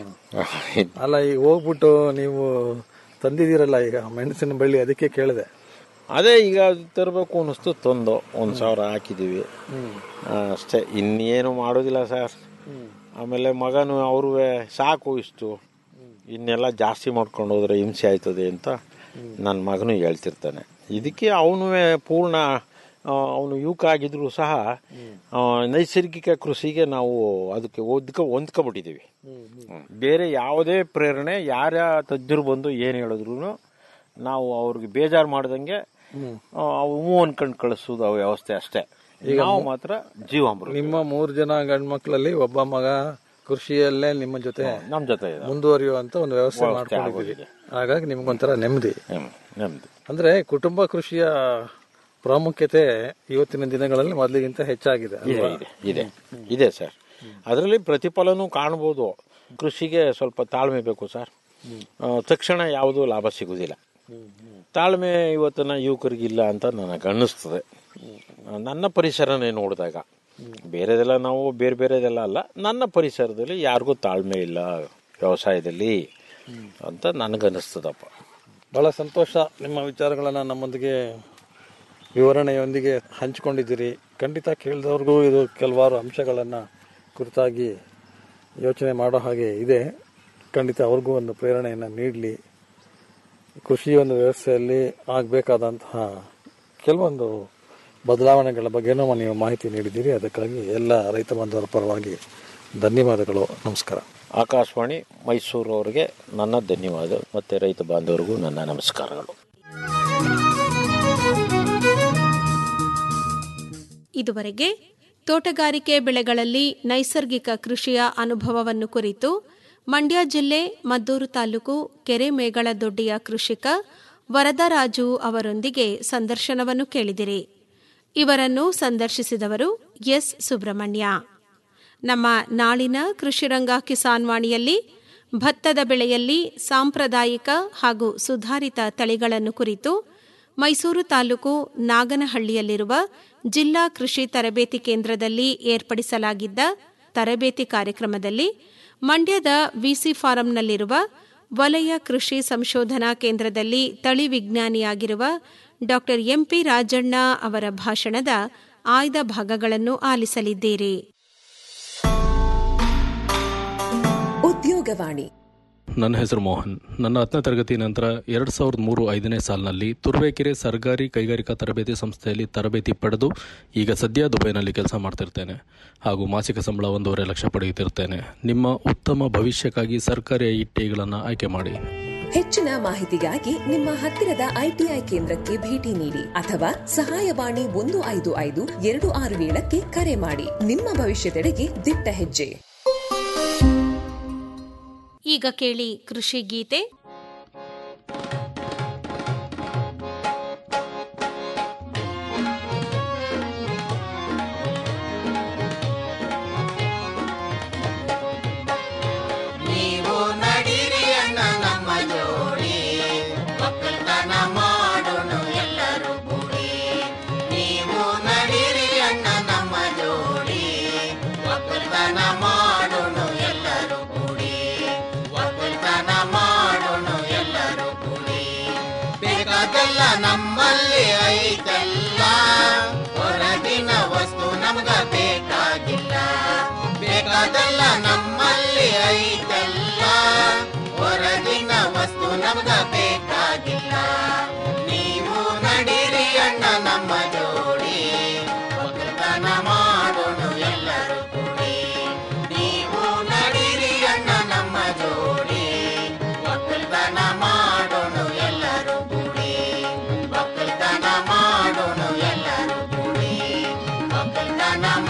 ಅಲ್ಲ ಈಗ ಹೋಗ್ಬಿಟ್ಟು ನೀವು ತಂದಿದ್ದೀರಲ್ಲ ಈಗ ಮೆಣಸಿನ ಬಳ್ಳಿ ಅದಕ್ಕೆ ಕೇಳಿದೆ ಅದೇ ಈಗ ತರಬೇಕು ಅನ್ನಿಸ್ತು ತಂದು ಒಂದು ಸಾವಿರ ಹಾಕಿದ್ದೀವಿ ಆ, ಅಷ್ಟೇ ಇನ್ನೇನು ಮಾಡೋದಿಲ್ಲ ಸರ್ ಆಮೇಲೆ ಮಗನು ಅವ್ರೂ ಸಾಕು ಇಷ್ಟು ಇನ್ನೆಲ್ಲ ಜಾಸ್ತಿ ಮಾಡ್ಕೊಂಡು ಹೋದ್ರೆ ಹಿಂಸೆ ಆಯ್ತದೆ ಅಂತ ನನ್ನ ಮಗನು ಹೇಳ್ತಿರ್ತಾನೆ ಇದಕ್ಕೆ ಅವನು ಪೂರ್ಣ ಅವನು ಯುವಕ ಆಗಿದ್ರು ಸಹ ಆ, ನೈಸರ್ಗಿಕ ಕೃಷಿಗೆ ನಾವು ಅದಕ್ಕೆ ಒದ್ಕ ಹೊಂದ್ಕೊಂಬಿಟ್ಟಿದ್ದೀವಿ ಹ್ಮ್. ಬೇರೆ ಯಾವುದೇ ಪ್ರೇರಣೆ ಯಾರ ತಜ್ಞರು ಬಂದು ಏನು ಹೇಳಿದ್ರು ನಾವು ಅವ್ರಿಗೆ ಬೇಜಾರು ಮಾಡ್ದಂಗೆ ಆ, ಅವು ಹ್ಞೂ ಅನ್ಕೊಂಡು ಕಳಿಸೋದು ಆ ವ್ಯವಸ್ಥೆ ಅಷ್ಟೇ ನಾವು ಮಾತ್ರ ಜೀವಾಮೃತ ನಿಮ್ಮ ಮೂರು ಜನ ಗಂಡ್ಮಕ್ಳಲ್ಲಿ ಒಬ್ಬ ಮಗ ಕೃಷಿಯಲ್ಲೇ ನಿಮ್ಮ ಜೊತೆ ನಮ್ಮ ಜೊತೆ ಇದೆ. ಮುಂದುವರಿಯುವಂತ ಒಂದು ವ್ಯವಸ್ಥೆ ವ್ಯವಸ್ಥೆ ಮಾಡ್ಕೊಂಡಿದ್ದೀವಿ ಹಾಗಾಗಿ ನಿಮ್ಗೊಂಥರ ನೆಮ್ಮದಿ ಹ್ಮ್, ನೆಮ್ಮದಿ ಅಂದ್ರೆ ಕುಟುಂಬ ಕೃಷಿಯ ಪ್ರಾಮುಖ್ಯತೆ ಇವತ್ತಿನ ದಿನಗಳಲ್ಲಿ ಮೊದಲಿಗಿಂತ ಹೆಚ್ಚಾಗಿದೆ ಇದೆ ಅಲ್ವಾ? ಇದೆ ಇದೆ ಇದೆ ಸರ್ ಅದರಲ್ಲಿ ಪ್ರತಿಫಲನೂ ಕಾಣ್ಬೋದು ಕೃಷಿಗೆ ಸ್ವಲ್ಪ ತಾಳ್ಮೆ ಬೇಕು ಸರ್ ಆ, ತಕ್ಷಣ ಯಾವುದೂ ಲಾಭ ಸಿಗುವುದಿಲ್ಲ ತಾಳ್ಮೆ ಇವತ್ತಿನ ಯುವಕರಿಗಿಲ್ಲ ಅಂತ ನನಗೆ ಅನ್ನಿಸ್ತದೆ ನನ್ನ ಪರಿಸರನೇ ನೋಡಿದಾಗ ಬೇರೆದೆಲ್ಲ ನಾವು ಬೇರೆ ಬೇರೆದೆಲ್ಲ ಅಲ್ಲ ನನ್ನ ಪರಿಸರದಲ್ಲಿ ಯಾರಿಗೂ ತಾಳ್ಮೆ ಇಲ್ಲ ವ್ಯವಸಾಯದಲ್ಲಿ ಅಂತ ನನಗನ್ನಿಸ್ತದಪ್ಪ ಬಹಳ ಸಂತೋಷ ನಿಮ್ಮ ವಿಚಾರಗಳನ್ನ ನಮ್ಮೊಂದಿಗೆ ವಿವರಣೆಯೊಂದಿಗೆ ಹಂಚಿಕೊಂಡಿದ್ದೀರಿ ಖಂಡಿತ ಕೇಳಿದವ್ರಿಗೂ ಇದು ಕೆಲವಾರು ಅಂಶಗಳನ್ನ ಕುರಿತಾಗಿ ಯೋಚನೆ ಮಾಡೋ ಹಾಗೆ ಇದೆ ಖಂಡಿತ ಅವ್ರಿಗೂ ಒಂದು ಪ್ರೇರಣೆಯನ್ನು ನೀಡಲಿ ಕೃಷಿ ಒಂದು ವ್ಯವಸ್ಥೆಯಲ್ಲಿ ಆಗಬೇಕಾದಂತಹ ಕೆಲವೊಂದು ಬದಲಾವಣೆಗಳ ಬಗ್ಗೆನೂ ನೀವು ಮಾಹಿತಿ ನೀಡಿದ್ದೀರಿ ಅದಕ್ಕಾಗಿ ಎಲ್ಲ ರೈತ ಬಾಂಧವರ ಪರವಾಗಿ ಧನ್ಯವಾದಗಳು ನಮಸ್ಕಾರ ಆಕಾಶವಾಣಿ ಮೈಸೂರು ಅವರಿಗೆ ನನ್ನ ಧನ್ಯವಾದ ಮತ್ತು ರೈತ ಬಾಂಧವರಿಗೂ ನನ್ನ ನಮಸ್ಕಾರಗಳು ಇದುವರೆಗೆ ತೋಟಗಾರಿಕೆ ಬೆಳೆಗಳಲ್ಲಿ ನೈಸರ್ಗಿಕ ಕೃಷಿಯ ಅನುಭವವನ್ನು ಕುರಿತು ಮಂಡ್ಯ ಜಿಲ್ಲೆ ಮದ್ದೂರು ತಾಲೂಕು ಕೆರೆಮೇಗಳದೊಡ್ಡಿಯ ಕೃಷಿಕ ವರದರಾಜು ಅವರೊಂದಿಗೆ ಸಂದರ್ಶನವನ್ನು ಕೇಳಿದಿರಿ ಇವರನ್ನು ಸಂದರ್ಶಿಸಿದವರು ಎಸ್ ಸುಬ್ರಹ್ಮಣ್ಯ ನಮ್ಮ ನಾಳಿನ ಕೃಷಿರಂಗ ಕಿಸಾನ್ ವಾಣಿಯಲ್ಲಿ ಭತ್ತದ ಬೆಳೆಯಲ್ಲಿ ಸಾಂಪ್ರದಾಯಿಕ ಹಾಗೂ ಸುಧಾರಿತ ತಳಿಗಳನ್ನು ಕುರಿತು ಮೈಸೂರು ತಾಲೂಕು ನಾಗನಹಳ್ಳಿಯಲ್ಲಿರುವ ಜಿಲ್ಲಾ ಕೃಷಿ ತರಬೇತಿ ಕೇಂದ್ರದಲ್ಲಿ ಏರ್ಪಡಿಸಲಾಗಿದ್ದ ತರಬೇತಿ ಕಾರ್ಯಕ್ರಮದಲ್ಲಿ ಮಂಡ್ಯದ ವಿಸಿ ಫಾರಂನಲ್ಲಿರುವ ವಲಯ ಕೃಷಿ ಸಂಶೋಧನಾ ಕೇಂದ್ರದಲ್ಲಿ ತಳಿ ವಿಜ್ಞಾನಿಯಾಗಿರುವ ಡಾ ಎಂಪಿ ರಾಜಣ್ಣ ಅವರ ಭಾಷಣದ ಆಯ್ದ ಭಾಗಗಳನ್ನು ಆಲಿಸಲಿದ್ದೀರಿ ಉದ್ಯೋಗವಾಣಿ ನನ್ನ ಹೆಸರು ಮೋಹನ್ ನನ್ನ ಹತ್ತನೇ ತರಗತಿ ನಂತರ ಎರಡು ಸಾವಿರದ ಮೂರು ಐದನೇ ಸಾಲಿನಲ್ಲಿ ತುರುವೇಕೆರೆ ಸರ್ಕಾರಿ ಕೈಗಾರಿಕಾ ತರಬೇತಿ ಸಂಸ್ಥೆಯಲ್ಲಿ ತರಬೇತಿ ಪಡೆದು ಈಗ ಸದ್ಯ ದುಬೈನಲ್ಲಿ ಕೆಲಸ ಮಾಡ್ತಿರ್ತೇನೆ ಹಾಗೂ ಮಾಸಿಕ ಸಂಬಳ ಒಂದೂವರೆ ಲಕ್ಷ ಪಡೆಯುತ್ತಿರ್ತೇನೆ ನಿಮ್ಮ ಉತ್ತಮ ಭವಿಷ್ಯಕ್ಕಾಗಿ ಸರ್ಕಾರಿ ಐಟಿಗಳನ್ನು ಆಯ್ಕೆ ಮಾಡಿ ಹೆಚ್ಚಿನ ಮಾಹಿತಿಗಾಗಿ ನಿಮ್ಮ ಹತ್ತಿರದ ಐಟಿಐ ಕೇಂದ್ರಕ್ಕೆ ಭೇಟಿ ನೀಡಿ ಅಥವಾ ಸಹಾಯವಾಣಿ ಒಂದು ಐದು ಐದು ಎರಡು ಆರು ಏಳಕ್ಕೆ ಕರೆ ಮಾಡಿ ನಿಮ್ಮ ಭವಿಷ್ಯದೆಡೆಗೆ ದಿಟ್ಟ ಹೆಜ್ಜೆ ಈಗ ಕೇಳಿ ಕೃಷಿ ಗೀತೆ ನೀವು ನಡೀರಿ ಅಣ್ಣ ನಮ್ಮ ಜೋಡಿ ಒಕ್ಕಲ್ತನ ಮಾಡೋಣ ಎಲ್ಲರೂ ಕೂಡಿ ನೀವು ನಡೀರಿ ಅಣ್ಣ ನಮ್ಮ ಜೋಡಿ ಒಕ್ಕಲ್ತನ ಮಾಡೋಣ ಎಲ್ಲರೂ ಕೂಡಿ ಒಕ್ಕಲ್ತನ ಮಾಡೋಣ ಎಲ್ಲರೂ ಕೂಡಿ ಬೇಕಾದಲ್ಲ ನಮ್ಮಲ್ಲಿ ಐತಲ್ಲ ಹೊರಗಿನ ವಸ್ತು ನಮ್ಗ ಬೇಕಾಗಿಲ್ಲ ಬೇಕಾದಲ್ಲ ನಮ್ಮಲ್ಲಿ ಐತಲ್ಲ ಹೊರಗಿನ ವಸ್ತು ನಮ್ಗ ಬೇಕಾಗಿಲ್ಲ ನೀವು ನಡೀರಿ ಅಣ್ಣ ನಮ್ಮ ಜೋಡಿ ಒಕ್ಕಲ್ತನ ಮಾಡೋಣ ಎಲ್ಲರೂ ಕೂಡಿ ನೀವು ನಡೀರಿ ಅಣ್ಣ ನಮ್ಮ ಜೋಡಿ ಒಕ್ಕಲ್ತನ ಮಾಡೋಣ ಎಲ್ಲರೂ ಕೂಡಿ ಒಕ್ಕಲ್ತನ ಮಾಡೋಣ ಎಲ್ಲರೂ ಕೂಡಿ ಒಕ್ಕಲ್ತನ ಒಕ್ಕಲ್ತನ